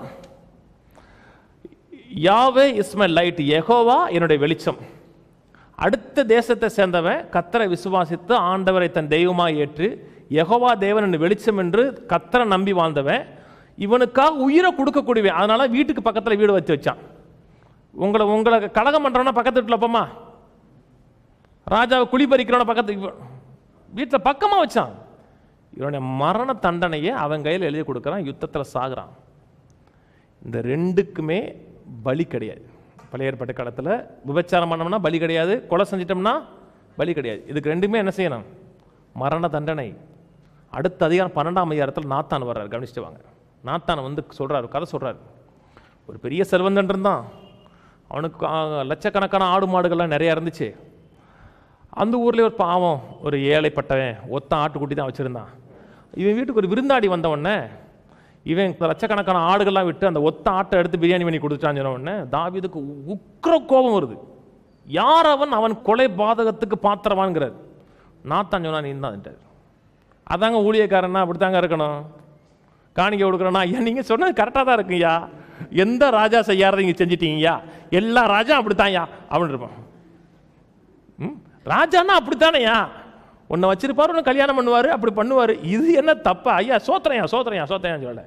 Yahweh is my light Jehovah என்னுடைய வெளிச்சம் அடுத்த தேசத்தை சேர்ந்தவன் கத்தரை விசுவாசித்து ஆண்டவரை தன் தெய்வமாக ஏற்று யெகோவா தேவன் என் வெளிச்சம் என்று கத்தரை நம்பி வாழ்ந்தவன் இவனுக்காக உயிரை கொடுக்கக்கூடியவன் அதனால வீட்டுக்கு பக்கத்தில் வீடு வச்சு வச்சான் உங்களை உங்களை கலகம் பண்ணுறவனா பக்கத்து வீட்டில் அப்பமா ராஜாவை குழி பறிக்கிறவன பக்கத்து வீட்டில் பக்கமாக வச்சான் இவனுடைய மரண தண்டனையை அவன் கையில் எழுதி கொடுக்குறான் யுத்தத்தில் சாகுறான் இந்த ரெண்டுக்குமே பலி கிடையாது பழைய ஏற்பட்ட காலத்தில் விபச்சாரம் பண்ணோம்னா பலி கிடையாது கொலை செஞ்சிட்டோம்னா பலி கிடையாது இதுக்கு ரெண்டுமே என்ன செய்யணும் மரண தண்டனை அடுத்த அதிகாரம் பன்னெண்டாம் அதிகாரத்தில் நாத்தான் வர்றாரு கவனிச்சுட்டு வாங்க நாத்தான் வந்து சொல்றாரு கதை சொல்றாரு ஒரு பெரிய செல்வந்தன் இருந்தான் அவனுக்கு ஆ, லட்சக்கணக்கான ஆடு மாடுகள்லாம் நிறைய இருந்துச்சு அந்த ஊர்லேயே ஒரு பாவம் ஒரு ஏழைப்பட்டவன் ஒத்த ஆட்டுக்குட்டி தான் வச்சுருந்தான் இவன் வீட்டுக்கு ஒரு விருந்தாடி வந்த உடனே இவன் இப்ப லட்சக்கணக்கான ஆடுகள்லாம் விட்டு அந்த ஒத்த ஆட்டை எடுத்து பிரியாணி பண்ணி கொடுத்துட்டான்னு சொன்ன உடனே தாவீதுக்கு உக்கிர கோபம் வருது யார் அவன் அவன் கொலை பாதகத்துக்கு பாத்திரவான்கிறார் நாத்தான் சொன்னா நீ தான் அதாங்க ஊழியக்காரன்னா அப்படித்தாங்க இருக்கணும் காணிக்கை கொடுக்குறேன்னா ஐயா நீங்கள் சொன்னது கரெக்டாக தான் இருக்குங்கய்யா எந்த ராஜா செய்யாத நீங்கள் செஞ்சிட்டீங்கய்யா எல்லா ராஜா அப்படித்தான்யா அப்படின்னு இருப்பான் ம் ராஜான்னா அப்படித்தானேயா உன்னை வச்சிருப்பாரு உன்னை கல்யாணம் பண்ணுவார் அப்படி பண்ணுவார் இது என்ன தப்பா ஐயா சோத்திரையா சோத்திரையா சோத்திரையா சொல்ல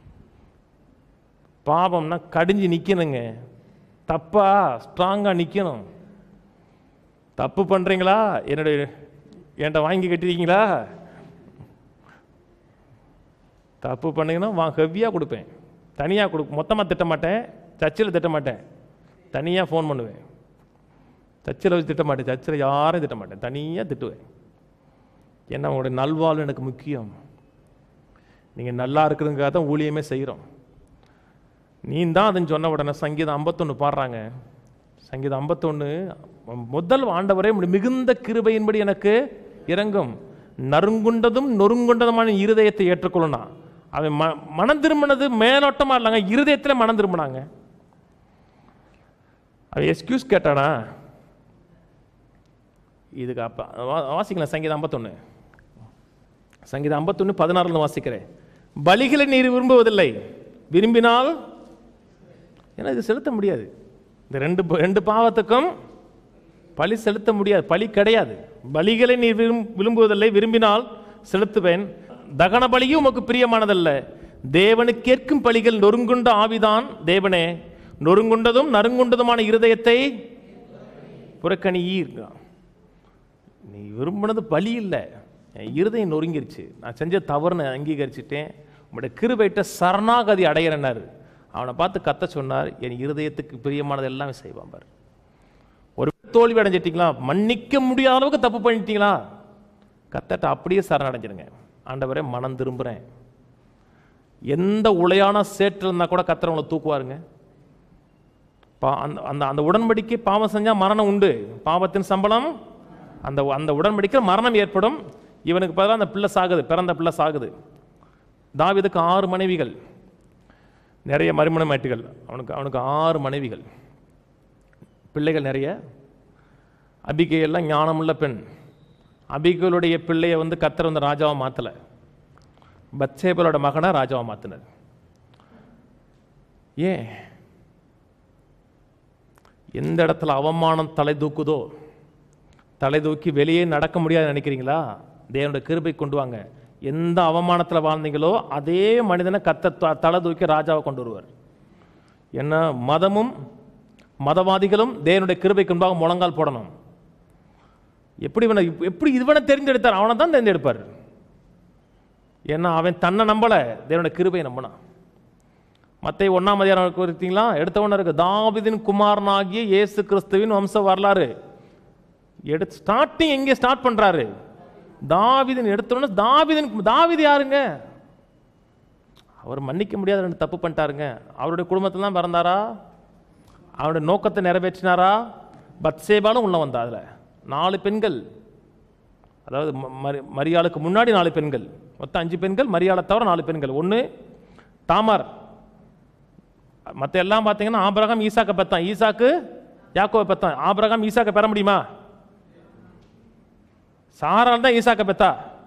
பாவம்னா கடிஞ்சு நிற்கணுங்க தப்பா ஸ்ட்ராங்காக நிற்கணும் தப்பு பண்ணுறீங்களா என்னுடைய என்கிட்ட வாங்கி கட்டிருக்கீங்களா தப்பு பண்ணீங்கன்னா வா ஹெவியாக கொடுப்பேன் தனியாக கொடு மொத்தமாக திட்ட மாட்டேன் சர்ச்சில் திட்ட மாட்டேன் தனியாக ஃபோன் பண்ணுவேன் சர்ச்சில் வச்சு திட்ட மாட்டேன் சர்ச்சில் யாரையும் திட்ட மாட்டேன் தனியாக திட்டுவேன் ஏன்னா உங்களுடைய நல்வாழ்வு எனக்கு முக்கியம் நீங்கள் நல்லா இருக்கிறதுக்காக தான் ஊழியமே செய்கிறோம் நீ தான் அதுன்னு சொன்ன உடனே சங்கீதம் ஐம்பத்தொன்று பாடுறாங்க சங்கீதம் ஐம்பத்தொன்று முதல் ஆண்டவரே உம்முடைய மிகுந்த கிருபையின்படி எனக்கு இறங்கும் நறுங்குண்டதும் நொறுங்குண்டதுமான இருதயத்தை ஏற்றுக்கொள்ளணும் அவன் ம மனம் திரும்பினது மேலோட்டமாக இல்லைங்க இருதயத்தில் மனம் திரும்பினாங்க அவன் எக்ஸ்கியூஸ் கேட்டானா இதுக்கு அப்போ வாசிக்கலாம் சங்கீதம் ஐம்பத்தொன்று சங்கீதம் ஐம்பத்தொன்று பதினாறுல வாசிக்கிறேன் பலிகளை நீர் விரும்புவதில்லை விரும்பினால் ஏன்னா இது செலுத்த முடியாது இந்த ரெண்டு ரெண்டு பாவத்துக்கும் பலி செலுத்த முடியாது பலி கிடையாது பலிகளை நீ விரும் விரும்புவதில்லை விரும்பினால் செலுத்துவேன் தகன பலியும் உமக்கு பிரியமானதல்ல தேவனுக்கு கேட்கும் பலிகள் நொறுங்குண்ட ஆவிதான் தேவனே நொறுங்குண்டதும் நறுங்குண்டதுமான இருதயத்தை புறக்கணியீர் நீ விரும்பினது பலி இல்லை என் இருதயம் நொறுங்கிருச்சு நான் செஞ்ச தவறுன்னு அங்கீகரிச்சிட்டேன் உங்களுடைய கிருபைட்ட சரணாகதி அடையிறனாரு அவனை பார்த்து கத்த சொன்னார் என் இருதயத்துக்கு பிரியமானது எல்லாமே செய்வான் பாரு ஒரு தோல்வி அடைஞ்சிட்டீங்களா மன்னிக்க முடியாத அளவுக்கு தப்பு பண்ணிட்டீங்களா கத்தட்ட அப்படியே சரணடைஞ்சிருங்க ஆண்டவரே மனம் திரும்புகிறேன் எந்த உளையான சேற்று இருந்தால் கூட கத்தர் உங்களை தூக்குவாருங்க பா அந்த அந்த அந்த உடன்படிக்கை பாவம் செஞ்சால் மரணம் உண்டு பாவத்தின் சம்பளம் அந்த அந்த உடன்படிக்கை மரணம் ஏற்படும் இவனுக்கு பதிலாக அந்த பிள்ளை சாகுது பிறந்த பிள்ளை சாகுது தாவீதுக்கு ஆறு மனைவிகள் நிறைய மறுமணமேட்டுகள் அவனுக்கு அவனுக்கு ஆறு மனைவிகள் பிள்ளைகள் நிறைய அபிகையெல்லாம் ஞானமுள்ள பெண் அபிகளுடைய பிள்ளையை வந்து கத்தர் வந்து ராஜாவை மாற்றலை பத்சேபலோட மகனை ராஜாவை மாற்றினார் ஏன் எந்த இடத்துல அவமானம் தலை தூக்குதோ தலை தூக்கி வெளியே நடக்க முடியாது நினைக்கிறீங்களா தேவனுடைய கிருபை கொண்டு வாங்க எந்த அவமானத்தில் வாழ்ந்தீங்களோ அதே மனிதனை கத்த த- தலை தூக்கி ராஜாவை கொண்டு வருவார் என்ன மதமும் மதவாதிகளும் தேவனுடைய கிருபை கொண்டாக முழங்கால் போடணும் எப்படி இவனை எப்படி இவனை தெரிஞ்செடுத்தார் அவனை தான் தேர்ந்தெடுப்பார் ஏன்னா அவன் தன்னை நம்பல தேவனுடைய கிருபையை நம்பினான் மத்திய ஒன்றாம் அதிகாரம் குறித்தீங்களா எடுத்தவன இருக்கு தாவிதின் குமாரனாகிய இயேசு கிறிஸ்துவின் வம்ச வரலாறு எடுத்து ஸ்டார்டிங் எங்கே ஸ்டார்ட் பண்றாரு தாவிதின் எடுத்தோடனே தாவிதின் தாவிது யாருங்க அவர் மன்னிக்க முடியாத ரெண்டு தப்பு பண்ணிட்டாருங்க அவருடைய குடும்பத்தில் தான் பிறந்தாரா அவருடைய நோக்கத்தை நிறைவேற்றினாரா பத்சேபாலும் உள்ள வந்தா அதில் நாலு பெண்கள் அதாவது ம- மரி- மரியாளுக்கு முன்னாடி நாலு பெண்கள் மொத்தம் அஞ்சு பெண்கள் மரியாதை தவிர நாலு பெண்கள் ஒன்று தாமார் மற்ற எல்லாம் பார்த்தீங்கன்னா ஆபிரகாம் ஈசாக்கை பெத்தான் ஈசாக்கு யாக்கோவை பெத்தான் ஆபிரகாம் ஈசாக்கை பெற முடியுமா சாரால் தான் ஈசாக்கை பெத்தா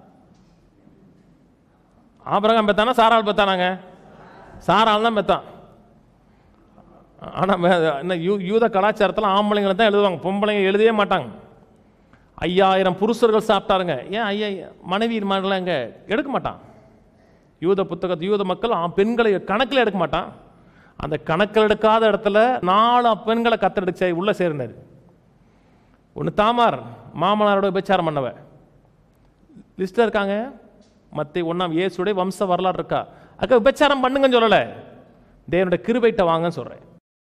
ஆபிரகாம் பெத்தானா சாரால் பெத்தானாங்க சாரால் தான் பெத்தான் ஆனால் என்ன யூ யூத கலாச்சாரத்தில் ஆம்பளைங்களை தான் எழுதுவாங்க பொம்பளைங்க எழுதவே மாட்டாங்க ஐயாயிரம் புருஷர்கள் சாப்பிட்டாருங்க ஏன் ஐயா மனைவி மகளங்க எடுக்க மாட்டான் யூத புத்தகத்து யூத மக்கள் ஆ- பெண்களை கணக்கில் எடுக்க மாட்டான் அந்த கணக்கில் எடுக்காத இடத்துல நாலு பெண்களை கத்தெடுக்க உள்ள சேர்ந்தார் ஒன்று தாமார் மாமனாரோட விபச்சாரம் பண்ணவ லிஸ்ட்டில் இருக்காங்க மற்ற ஒன்றாம் இயேசுடைய வம்ச வரலாறு இருக்கா அக்கா விபச்சாரம் பண்ணுங்கன்னு சொல்லலை தேவனுடைய கிருபைட்ட வாங்கன்னு சொல்கிறேன்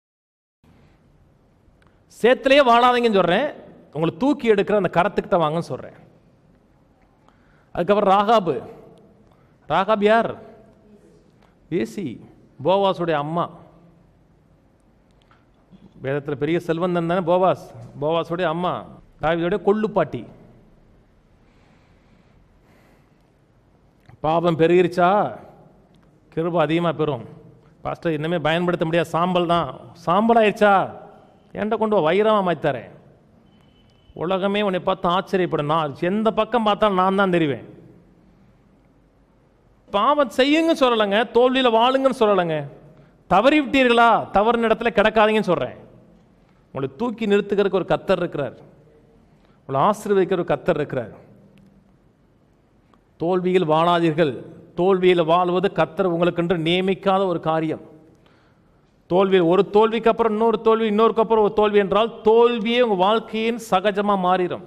சேத்திலேயே வாழாதீங்கன்னு சொல்கிறேன் உங்களை தூக்கி எடுக்கிற அந்த கரத்துக்கிட்ட வாங்கன்னு சொல்கிறேன் அதுக்கப்புறம் ராகாபு ராகாப் யார் ஏசி போவாஸுடைய அம்மா வேதத்தில் பெரிய செல்வந்தன் தானே போவாஸ் போவாஸுடைய அம்மா தாவிதோடைய கொள்ளுப்பாட்டி பாவம் பெருகிருச்சா கிருபை அதிகமாக பெறும் பாஸ்டர் இன்னமே பயன்படுத்த முடியாது சாம்பல் தான் சாம்பல் ஆயிடுச்சா என்கிட்ட கொண்டு வா வைரமாக மாத்தாரேன் உலகமே உன்னை பார்த்து ஆச்சரியப்படும் நான் எந்த பக்கம் பார்த்தாலும் நான் தான் தெரிவேன் பாவம் செய்யுங்க சொல்லலைங்க தோல்வியில் வாழுங்கன்னு சொல்லலைங்க தவறி விட்டீர்களா தவறுன இடத்துல கிடக்காதீங்கன்னு சொல்கிறேன் உங்களை தூக்கி நிறுத்துக்கிறதுக்கு ஒரு கத்தர் இருக்கிறார் உங்களை ஆசீர்வதிக்கிற ஒரு கத்தர் இருக்கிறார் தோல்வியில் வாழாதீர்கள் தோல்வியில் வாழ்வது கத்தர் உங்களுக்கென்று நியமிக்காத ஒரு காரியம் தோல்வியில் ஒரு தோல்விக்கு அப்புறம் இன்னொரு தோல்வி இன்னொருக்கு அப்புறம் ஒரு தோல்வி என்றால் தோல்வியே உங்கள் வாழ்க்கையின் சகஜமாக மாறிடும்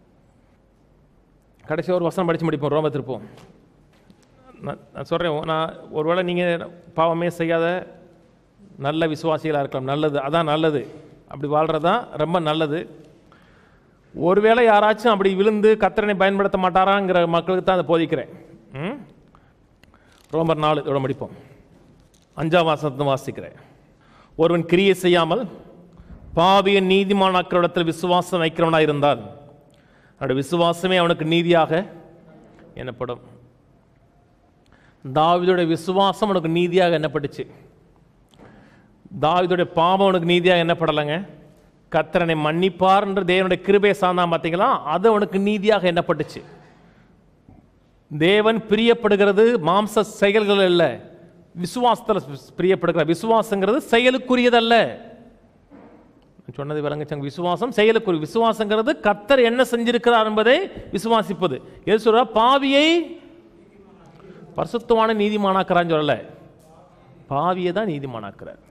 கடைசி ஒரு வசனம் படித்து முடிப்போம் ரோம திருப்போம் நான் நான் சொல்கிறேன் நான் ஒருவேளை நீங்கள் பாவமே செய்யாத நல்ல விசுவாசிகளாக இருக்கலாம் நல்லது அதான் நல்லது அப்படி வாழ்கிறது தான் ரொம்ப நல்லது ஒருவேளை யாராச்சும் அப்படி விழுந்து கத்திரனை பயன்படுத்த மாட்டாராங்கிற மக்களுக்கு தான் அதை போதிக்கிறேன் ம்? ரோமர் நாலு இதோட முடிப்போம் அஞ்சாம் வாசத்தை வாசிக்கிறேன் ஒருவன் கிரியை செய்யாமல் பாவிய நீதிமானாக்களிடத்தில் விசுவாசம் வைக்கிறவனாக இருந்தால் அவனுடைய விசுவாசமே அவனுக்கு நீதியாக எனப்படும் தாவீதுடைய விசுவாசம் அவனுக்கு நீதியாக எண்ணப்பட்டுச்சு தாவீதுடைய பாவம் அவனுக்கு நீதியாக எண்ணப்படலைங்க கத்தரனை மன்னிப்பார் என்று தேவனுடைய கிருபையை சார்ந்தான் பார்த்தீங்களா அது அவனுக்கு நீதியாக எண்ணப்பட்டுச்சு தேவன் பிரியப்படுகிறது மாம்ச செயல்கள் அல்ல விசுவாசத்தில் பிரியப்படுகிற விசுவாசங்கிறது செயலுக்குரியதல்ல நான் சொன்னது விளங்குச்சாங்க விசுவாசம் செயலுக்குரிய விசுவாசங்கிறது கத்தர் என்ன செஞ்சிருக்கிறார் என்பதை விசுவாசிப்பது எது சொல்றா பாவியை பரிசுத்தமான நீதிமானாக்குறான்னு சொல்லல பாவியை தான் நீதிமானாக்குறார்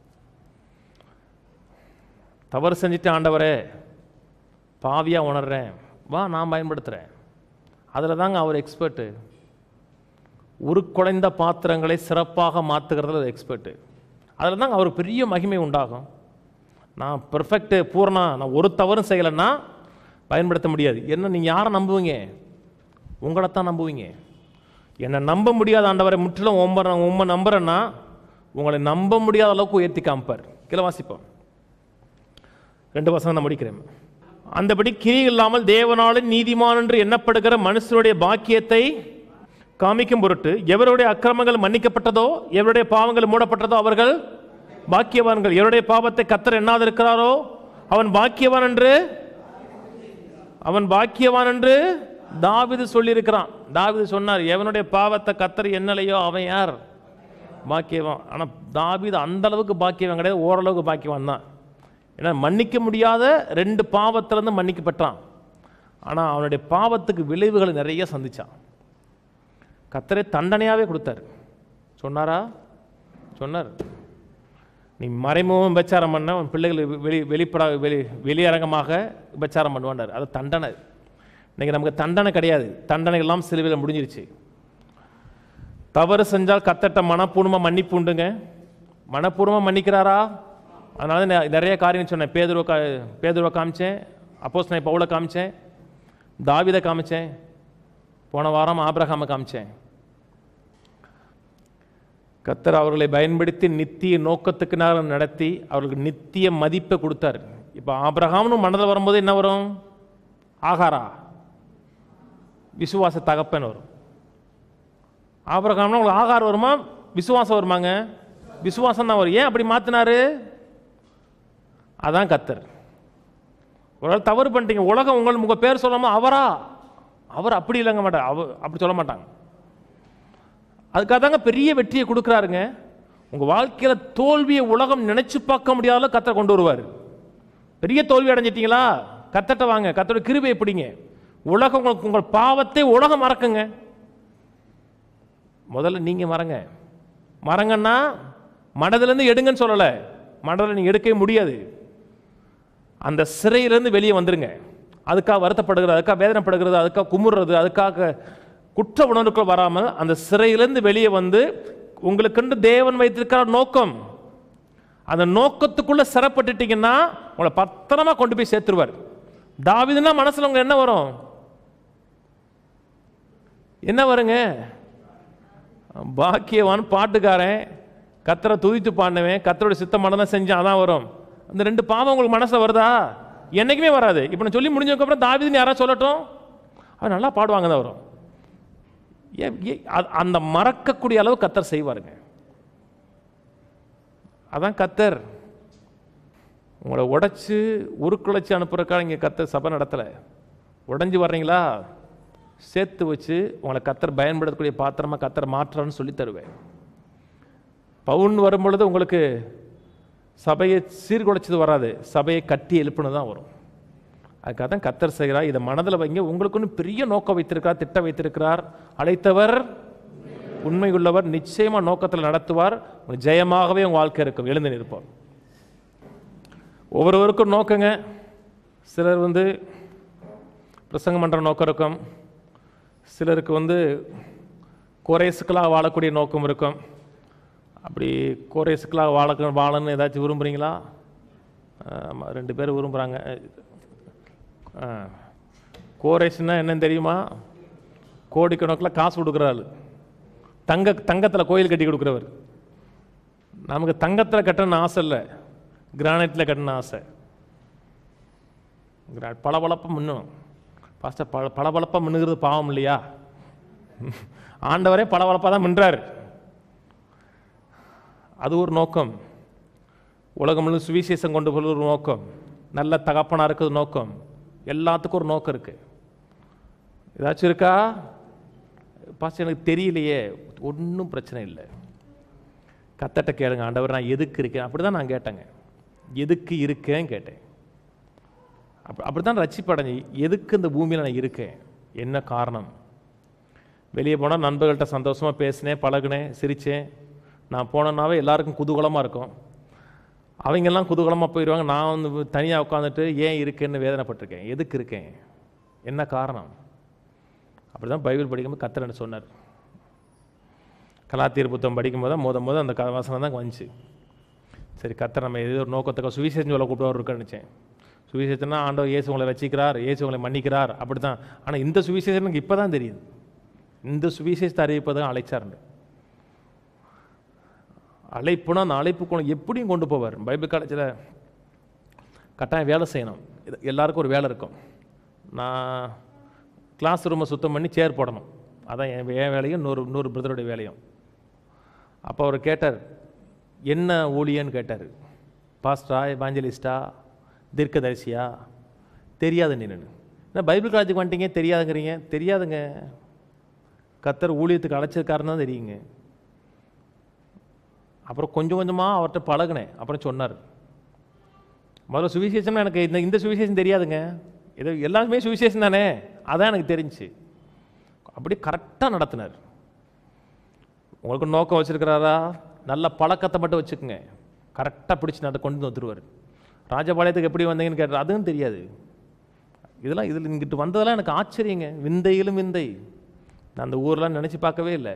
தவறு செஞ்சுட்டு ஆண்டவரே பாவியாக உணர்றேன் வா நான் பயன்படுத்துகிறேன் அதில் தாங்க அவர் எக்ஸ்பர்ட்டு உருக்குலைந்த பாத்திரங்களை சிறப்பாக மாற்றுகிறதுல எக்ஸ்பர்ட்டு அதில் தாங்க அவர் பெரிய மகிமை உண்டாகும் நான் பெர்ஃபெக்ட்டு பூர்ணா நான் ஒரு தவறும் செய்யலைன்னா பயன்படுத்த முடியாது என்ன நீங்கள் யாரை நம்புவீங்க உங்களைத்தான் நம்புவீங்க என்னை நம்ப முடியாத ஆண்டவரை முற்றிலும் உம்ப உண்மை நம்புறேன்னா உங்களை நம்ப முடியாத அளவுக்கு உயர்த்தி காமிப்பார் கீழே வாசிப்போம் ரெண்டு வசனம் நான் முடிக்கிறேன் அந்தபடி கிரி இல்லாமல் தேவனாலும் நீதிமான் என்று எண்ணப்படுகிற மனுஷனுடைய பாக்கியத்தை காமிக்கும் பொருட்டு எவருடைய அக்கிரமங்கள் மன்னிக்கப்பட்டதோ எவருடைய பாவங்கள் மூடப்பட்டதோ அவர்கள் பாக்கியவான்கள் எவருடைய பாவத்தை கத்தர் எண்ணாது இருக்கிறாரோ அவன் பாக்கியவான் என்று அவன் பாக்கியவான் என்று தாவிது சொல்லியிருக்கிறான் தாவிது சொன்னார் எவனுடைய பாவத்தை கத்தர் என்னலையோ அவன் யார் பாக்கியவான் ஆனால் தாவிது அந்த அளவுக்கு பாக்கியவான் கிடையாது ஓரளவுக்கு பாக்கியவான் தான் ஏன்னா மன்னிக்க முடியாத ரெண்டு பாவத்திலேருந்து மன்னிக்கப்பட்டான் ஆனால் அவனுடைய பாவத்துக்கு விளைவுகளை நிறைய சந்திச்சான் கத்தரை தண்டனையாகவே கொடுத்தாரு சொன்னாரா சொன்னார் நீ மறைமுகம் விபச்சாரம் பண்ண உன் பிள்ளைகள் வெளி வெளிப்பட வெளி வெளியரங்கமாக விபச்சாரம் பண்ணுவாண்டார் அது தண்டனை இன்னைக்கு நமக்கு தண்டனை கிடையாது தண்டனை எல்லாம் சிலுவையில் முடிஞ்சிருச்சு தவறு செஞ்சால் கத்தட்ட மனப்பூர்வமாக மன்னிப்பு உண்டுங்க மனப்பூர்வமாக மன்னிக்கிறாரா அதனால தான் நான் நிறைய காரியம் சொன்னேன் பேதுருவை கா பேதுருவை காமிச்சேன் அப்போஸ் நான் பவுலை காமிச்சேன் தாவிதை காமிச்சேன் போன வாரம் ஆபிரகாமை காமிச்சேன் கத்தர் அவர்களை பயன்படுத்தி நித்திய நோக்கத்துக்கு நேரம் நடத்தி அவர்களுக்கு நித்திய மதிப்பை கொடுத்தார் இப்போ ஆபிரகாம்னு மனதில் வரும்போது என்ன வரும் ஆகாரா விசுவாச தகப்பன் வரும் ஆபிரகாம்னா உங்களுக்கு ஆகாரம் வருமா விசுவாசம் வருமாங்க விசுவாசம் தான் வரும் ஏன் அப்படி மாத்தினாரு அதான் கத்தர் ஒரு வேளை தவறு பண்ணிட்டீங்க உலகம் உங்கள் உங்க பேர் சொல்லாம அவரா அவர் அப்படி இல்லைங்க மாட்டார் அவர் அப்படி சொல்ல மாட்டாங்க அதுக்காக தாங்க பெரிய வெற்றியை கொடுக்குறாருங்க உங்க வாழ்க்கையில தோல்வியை உலகம் நினைச்சு பார்க்க முடியாத கத்தரை கொண்டு வருவார் பெரிய தோல்வி அடைஞ்சிட்டீங்களா கத்தட்ட வாங்க கத்தோட கிருபை பிடிங்க உலகம் உங்களுக்கு உங்கள் பாவத்தை உலகம் மறக்குங்க முதல்ல நீங்க மறங்க மறங்கன்னா மனதிலேருந்து எடுங்கன்னு சொல்லலை மனதில் நீங்க எடுக்கவே முடியாது அந்த சிறையிலேருந்து வெளியே வந்துருங்க அதுக்காக வருத்தப்படுகிறது அதுக்காக வேதனைப்படுகிறது அதுக்காக குமுறுறது அதுக்காக குற்ற உணர்வுக்குள் வராமல் அந்த சிறையிலேருந்து வெளியே வந்து உங்களுக்கென்று தேவன் வைத்திருக்கிற நோக்கம் அந்த நோக்கத்துக்குள்ள சிறப்பட்டுட்டீங்கன்னா உங்களை பத்திரமா கொண்டு போய் சேர்த்துருவார் தாவிதுன்னா மனசுல உங்க என்ன வரும் என்ன வருங்க பாக்கியவான் பாட்டுக்காரன் கத்தரை துதித்து பாடினவன் கத்தரோட சித்தமானதான் தான் செஞ்சான் அதான் வரும் அந்த ரெண்டு பாவம் உங்களுக்கு மனசுல வருதா என்னைக்குமே வராது இப்போ நான் சொல்லி முடிஞ்சதுக்கப்புறம் தாவிதுன்னு யாராவது சொல்லட்டும் அவன் நல்லா பாடுவாங்க தான் வரும் ஏன் ஏன் அ- அந்த மறக்கக்கூடிய அளவு கத்தர் செய்வாருங்க அதான் கத்தர் உங்களை உடைச்சு உருக்குலைச்சு அனுப்புறதுக்காக இங்கே கத்தர் சபை நடத்தலை உடைஞ்சு வர்றீங்களா சேர்த்து வச்சு உங்களை கத்தர் பயன்படுத்தக்கூடிய பாத்திரமா கத்தர் மாற்றன்னு சொல்லி தருவேன் பவுன் வரும்பொழுது உங்களுக்கு சபையை சீர்குலைச்சது வராது சபையை கட்டி எழுப்புனது தான் வரும் அதுக்காக தான் கத்தர் செய்கிறார் இதை மனதில் வைங்க உங்களுக்குன்னு பெரிய நோக்கம் வைத்திருக்கிறார் திட்டம் வைத்திருக்கிறார் அழைத்தவர் உண்மை உள்ளவர் நிச்சயமா நோக்கத்தில் நடத்துவார் உங்களுக்கு ஜெயமாகவே உங்க வாழ்க்கை இருக்கும் எழுந்து நிற்பார் ஒவ்வொருவருக்கும் நோக்கங்க சிலர் வந்து பிரசங்கம் பண்ணுற நோக்கம் இருக்கும் சிலருக்கு வந்து கோரேசுக்களாக வாழக்கூடிய நோக்கம் இருக்கும் அப்படி கோரேசுக்களாக வாழ வாழன்னு ஏதாச்சும் விரும்புகிறீங்களா ஆமாம் ரெண்டு பேர் விரும்புகிறாங்க ஆ கோரேஸ்னா என்னன்னு தெரியுமா கோடிக்கணக்கில் காசு கொடுக்குற ஆள் தங்க தங்கத்தில் கோயில் கட்டி கொடுக்குறவர் நமக்கு தங்கத்தில் கட்டணும்னு ஆசை இல்லை கிரானைட்டில் கட்டணும் ஆசை கிரா பளபளப்பாக மின்னணும் பாஸ்டர் பல பளபளப்பாக மின்னுகிறது பாவம் இல்லையா ஆண்டவரே பளபளப்பாக தான் மின்றார் அது ஒரு நோக்கம் உலகம் முழு சுவிசேஷம் கொண்டு போகிறது ஒரு நோக்கம் நல்ல தகப்பனாக இருக்கிறது நோக்கம் எல்லாத்துக்கும் ஒரு நோக்கம் இருக்கு ஏதாச்சும் இருக்கா பாஸ்டர் எனக்கு தெரியலையே ஒன்றும் பிரச்சனை இல்லை கத்தட்ட கேளுங்க ஆண்டவர் நான் எதுக்கு இருக்கேன் அப்படி தான் நான் கேட்டேங்க எதுக்கு இருக்கேன் கேட்டேன் அப்படி அப்படி தான் ரட்சிப்படைஞ்சு எதுக்கு இந்த பூமியில் நான் இருக்கேன் என்ன காரணம் வெளியே போனால் நண்பர்கள்ட்ட சந்தோஷமாக பேசினேன் பழகுனேன் சிரித்தேன் நான் போனேன்னாவே எல்லாருக்கும் குதூகலமாக இருக்கும் அவங்கெல்லாம் குதூகலமாக போயிடுவாங்க நான் வந்து தனியாக உட்காந்துட்டு ஏன் இருக்கேன்னு வேதனைப்பட்டிருக்கேன் எதுக்கு இருக்கேன் என்ன காரணம் அப்படி தான் பைபிள் படிக்கும்போது கத்தர் சொன்னார் கலாத்தியர் புத்தகம் படிக்கும்போது தான் முத முத அந்த க வசனம் தான் வந்துச்சு சரி கத்தர் நம்ம ஏதோ ஒரு நோக்கத்துக்கு சுவிசேஷம் சொல்ல கூப்பிட்டு இருக்கான்னு நினச்சேன் சுவிசேஷம்னா ஆண்டவர் இயேசு உங்களை ரசிக்கிறார் இயேசு உங்களை மன்னிக்கிறார் அப்படி தான் ஆனால் இந்த சுவிசேஷம் எனக்கு இப்போ தான் தெரியுது இந்த சுவிசேஷத்தை அறிவிப்பதான் அழைச்சாருன்னு அழைப்புனா அந்த அழைப்பு கொண்டு எப்படியும் கொண்டு போவார் பைபிள் காலேஜில் கட்டாயம் வேலை செய்யணும் இது எல்லாருக்கும் ஒரு வேலை இருக்கும் நான் கிளாஸ் ரூமை சுத்தம் பண்ணி சேர் போடணும் அதான் என் என் வேலையும் நூறு நூறு பிரதருடைய வேலையும் அப்போ அவர் கேட்டார் என்ன ஊழியன்னு கேட்டார் பாஸ்டரா எவாஞ்சலிஸ்டா தீர்க்கதரிசியா தெரியாது நீ என்ன பைபிள் காலேஜுக்கு வந்துட்டீங்க தெரியாதுங்கிறீங்க தெரியாதுங்க கத்தர் ஊழியத்துக்கு அழைச்சிருக்காருன்னு தான் தெரியுங்க அப்புறம் கொஞ்சம் கொஞ்சமாக அவர்கிட்ட பழகுனேன் அப்புறம் சொன்னார் முதல்ல சுவிசேஷம்னா எனக்கு இந்த இந்த சுவிசேஷம் தெரியாதுங்க இது எல்லாருமே சுவிசேஷம் தானே அதான் எனக்கு தெரிஞ்சுச்சு அப்படி கரெக்டாக நடத்தினார் உங்களுக்கு நோக்கம் வச்சிருக்கிறாரா நல்ல பழக்கத்தை மட்டும் வச்சுக்கோங்க கரெக்டாக பிடிச்சி நட கொண்டு வந்து வந்துருவார் ராஜபாளையத்துக்கு எப்படி வந்தீங்கன்னு கேட்டார் அதுவும் தெரியாது இதெல்லாம் இதில் இங்கிட்டு வந்ததெல்லாம் எனக்கு ஆச்சரியங்க விந்தையிலும் விந்தை நான் அந்த ஊரெலாம் நினச்சி பார்க்கவே இல்லை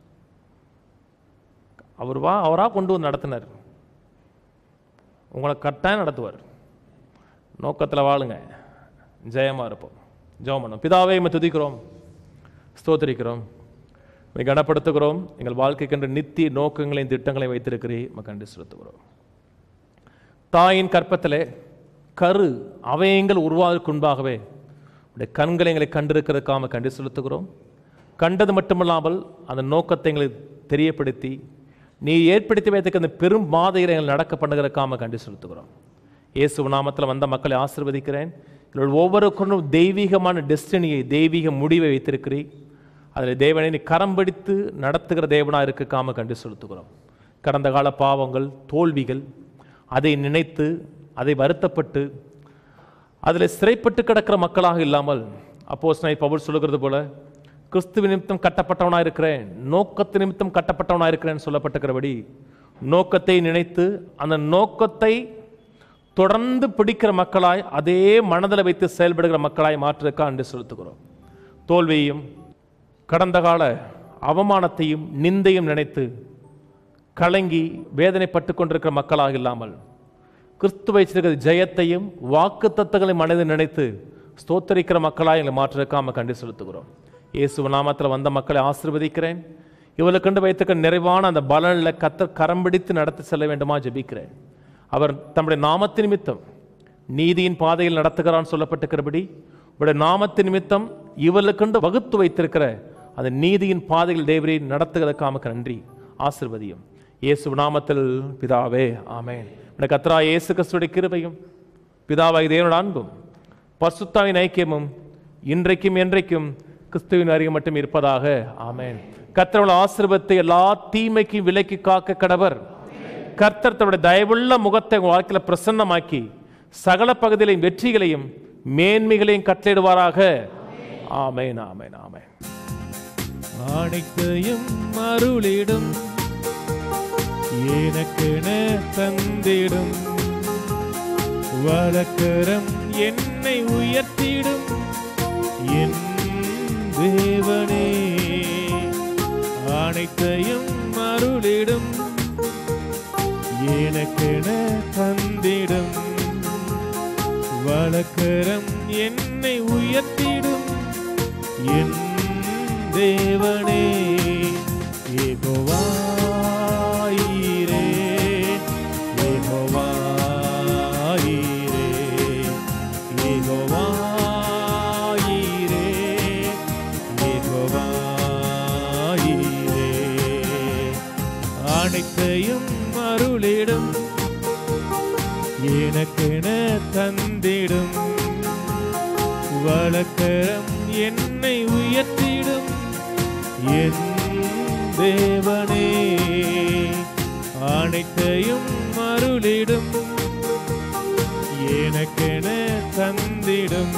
அவர் வா அவராக கொண்டு வந்து நடத்தினார் உங்களை கட்டாயம் நடத்துவார் நோக்கத்தில் வாழுங்க ஜெயமாக இருப்போம் ஜெபம் பண்ணோம் பிதாவே இம்மை துதிக்கிறோம் ஸ்தோத்திரிக்கிறோம் உம்மை கனப்படுத்துகிறோம் எங்கள் வாழ்க்கைக்கென்று நித்திய நோக்கங்களையும் திட்டங்களையும் வைத்திருக்கிறீர் உமக்கு நன்றி செலுத்துகிறோம் தாயின் கற்பத்திலே கரு அவயங்கள் உருவாவதற்கு முன்பாகவே உடைய கண்களை எங்களை கண்டிருக்கிறதுக்காக கண்டு செலுத்துகிறோம் கண்டது மட்டுமல்லாமல் அந்த நோக்கத்தை எங்களுக்கு தெரியப்படுத்தி நீ ஏற்படுத்தி வைத்திருக்க அந்த பெரும் பாதைகளை எங்கள் நடக்க பண்ணுகிறதுக்காக கண்டு செலுத்துகிறோம் இயேசு நாமத்தில் வந்த மக்களை ஆசிர்வதிக்கிறேன் இவர்கள் ஒவ்வொருவருக்கும் தெய்வீகமான டெஸ்டினியை தெய்வீக முடிவை வைத்திருக்கிறீர் அதில் தேவனை நீ கரம் பிடித்து நடத்துகிற தேவனாக இருக்காம கண்டு செலுத்துகிறோம் கடந்த கால பாவங்கள் தோல்விகள் அதை நினைத்து அதை வருத்தப்பட்டு அதில் சிறைப்பட்டு கிடக்கிற மக்களாக இல்லாமல் அப்போஸ் நான் பவுல் சொல்லுகிறது போல கிறிஸ்துவ நிமித்தம் கட்டப்பட்டவனாக இருக்கிறேன் நோக்கத்து நிமித்தம் கட்டப்பட்டவனாக இருக்கிறேன் சொல்லப்பட்டிருக்கிறபடி நோக்கத்தை நினைத்து அந்த நோக்கத்தை தொடர்ந்து பிடிக்கிற மக்களாய் அதே மனதில் வைத்து செயல்படுகிற மக்களாய் மாற்றுறதுக்கா என்று செலுத்துகிறோம் தோல்வியையும் கடந்த கால அவமானத்தையும் நிந்தையும் நினைத்து கலங்கி வேதனைப்பட்டு கொண்டிருக்கிற மக்களாக இல்லாமல் கிறிஸ்துவ வச்சிருக்கிற ஜெயத்தையும் வாக்கு தத்தங்களை மனதில் நினைத்து ஸ்தோத்தரிக்கிற மக்களாக எங்களை மாற்றுறதுக்காக கண்டு செலுத்துகிறோம் இயேசு நாமத்தில் வந்த மக்களை ஆசிர்வதிக்கிறேன் இவளை கண்டு வைத்திருக்க நிறைவான அந்த பலனில் கத்த கரம் பிடித்து நடத்தி செல்ல வேண்டுமா ஜெபிக்கிறேன் அவர் தம்முடைய நாமத்து நிமித்தம் நீதியின் பாதையில் நடத்துகிறான் சொல்லப்பட்டிருக்கிறபடி உடைய நாமத்து நிமித்தம் இவர்களுக்கென்று வகுத்து வைத்திருக்கிற அந்த நீதியின் பாதையில் தேவரை நடத்துகிறதுக்காமக்கு நன்றி ஆசிர்வதியும் இயேசு நாமத்தில் பிதாவே ஆமென் உடைய கத்ரா இயேசு கிறிஸ்துடைய கிருபையும் பிதாவாய் தேவனோட அன்பும் பசுத்தாவின் ஐக்கியமும் இன்றைக்கும் என்றைக்கும் கிறிஸ்துவின் அறிவு மட்டும் இருப்பதாக ஆமென் கர்த்தரோட ஆசிர்வத்தை எல்லா தீமைக்கும் விலக்கி காக்க கடவர் கர்த்தர் தன்னுடைய தயவுள்ள முகத்தை உங்கள் வாழ்க்கையில் பிரசன்னமாக்கி சகல பகுதியிலையும் வெற்றிகளையும் மேன்மைகளையும் கட்டளிடுவாராக ஆமென் ஆமென் ஆமென் அனைத்தையும் அருளிடும் எனக்கென தந்திடும் வழக்கரம் என்னை உயர்த்திடும் என் தேவனே அனைத்தையும் அருளிடும் எனக்கென தந்திடும் வழக்கரம் என்னை உயர்த்திடும் என் தேவனே யெகோவாயிரே யெகோவாயிரே யெகோவாயிரே யெகோவாயிரே அனைத்தையும் அருளிடும் எனக்கென தந்திடும் வழக்கரம் என்னை உயர்த்திடும் என் தேவனே அனைத்தையும் அருளிடும் எனக்கென தந்திடும்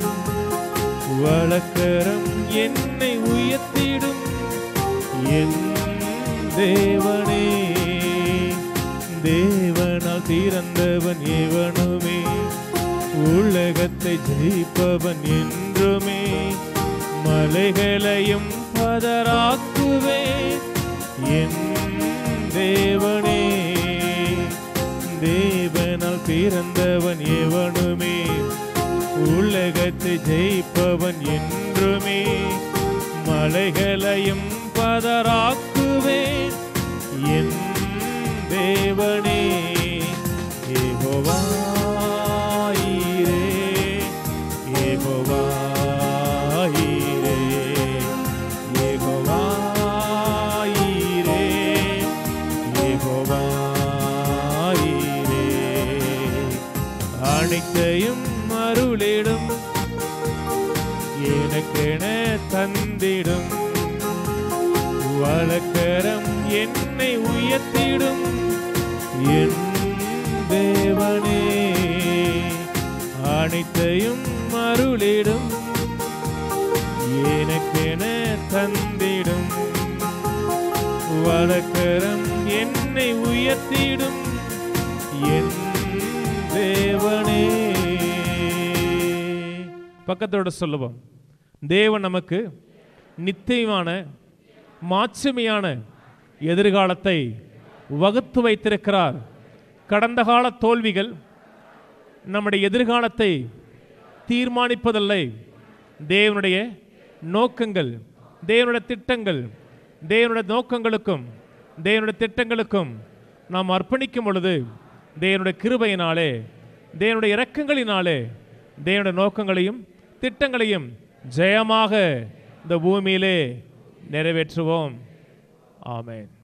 வழக்கரம் என்னை உயர்த்திடும் என் தேவனே தேவனால் திறந்தவன் எவனுமே உலகத்தை ஜெயிப்பவன் என்றுமே மலைகளையும் பதராக்குவே என் தேவனே தேவனால் பிறந்தவன் எவனுமே உலகத்தை ஜெயிப்பவன் என்றுமே மலைகளையும் பதராக்குவேன் என் தேவனே ஏகோவாயிரே ஏகோவாயிரே ஏகோவாயிரே ஏகோவாயிரே அனைத்தையும் அருளிடும் எனக்கென தந்திடும் வழக்கரம் என்னை உயர்த்திடும் என் தேவனே அனைத்தையும் அருளிடும் எனக்கென தந்திடும் வழக்கரம் என்னை உயர்த்திடும் என் தேவனே பக்கத்தோட சொல்லுவோம் தேவன் நமக்கு நித்தியமான மாட்சிமையான எதிர்காலத்தை வகுத்து வைத்திருக்கிறார் கடந்த கால தோல்விகள் நம்முடைய எதிர்காலத்தை தீர்மானிப்பதில்லை தேவனுடைய நோக்கங்கள் தேவனுடைய திட்டங்கள் தேவனுடைய நோக்கங்களுக்கும் தேவனுடைய திட்டங்களுக்கும் நாம் அர்ப்பணிக்கும் பொழுது தேவனுடைய கிருபையினாலே தேவனுடைய இரக்கங்களினாலே தேவனுடைய நோக்கங்களையும் திட்டங்களையும் ஜெயமாக இந்த பூமியிலே நிறைவேற்றுவோம் ஆமென்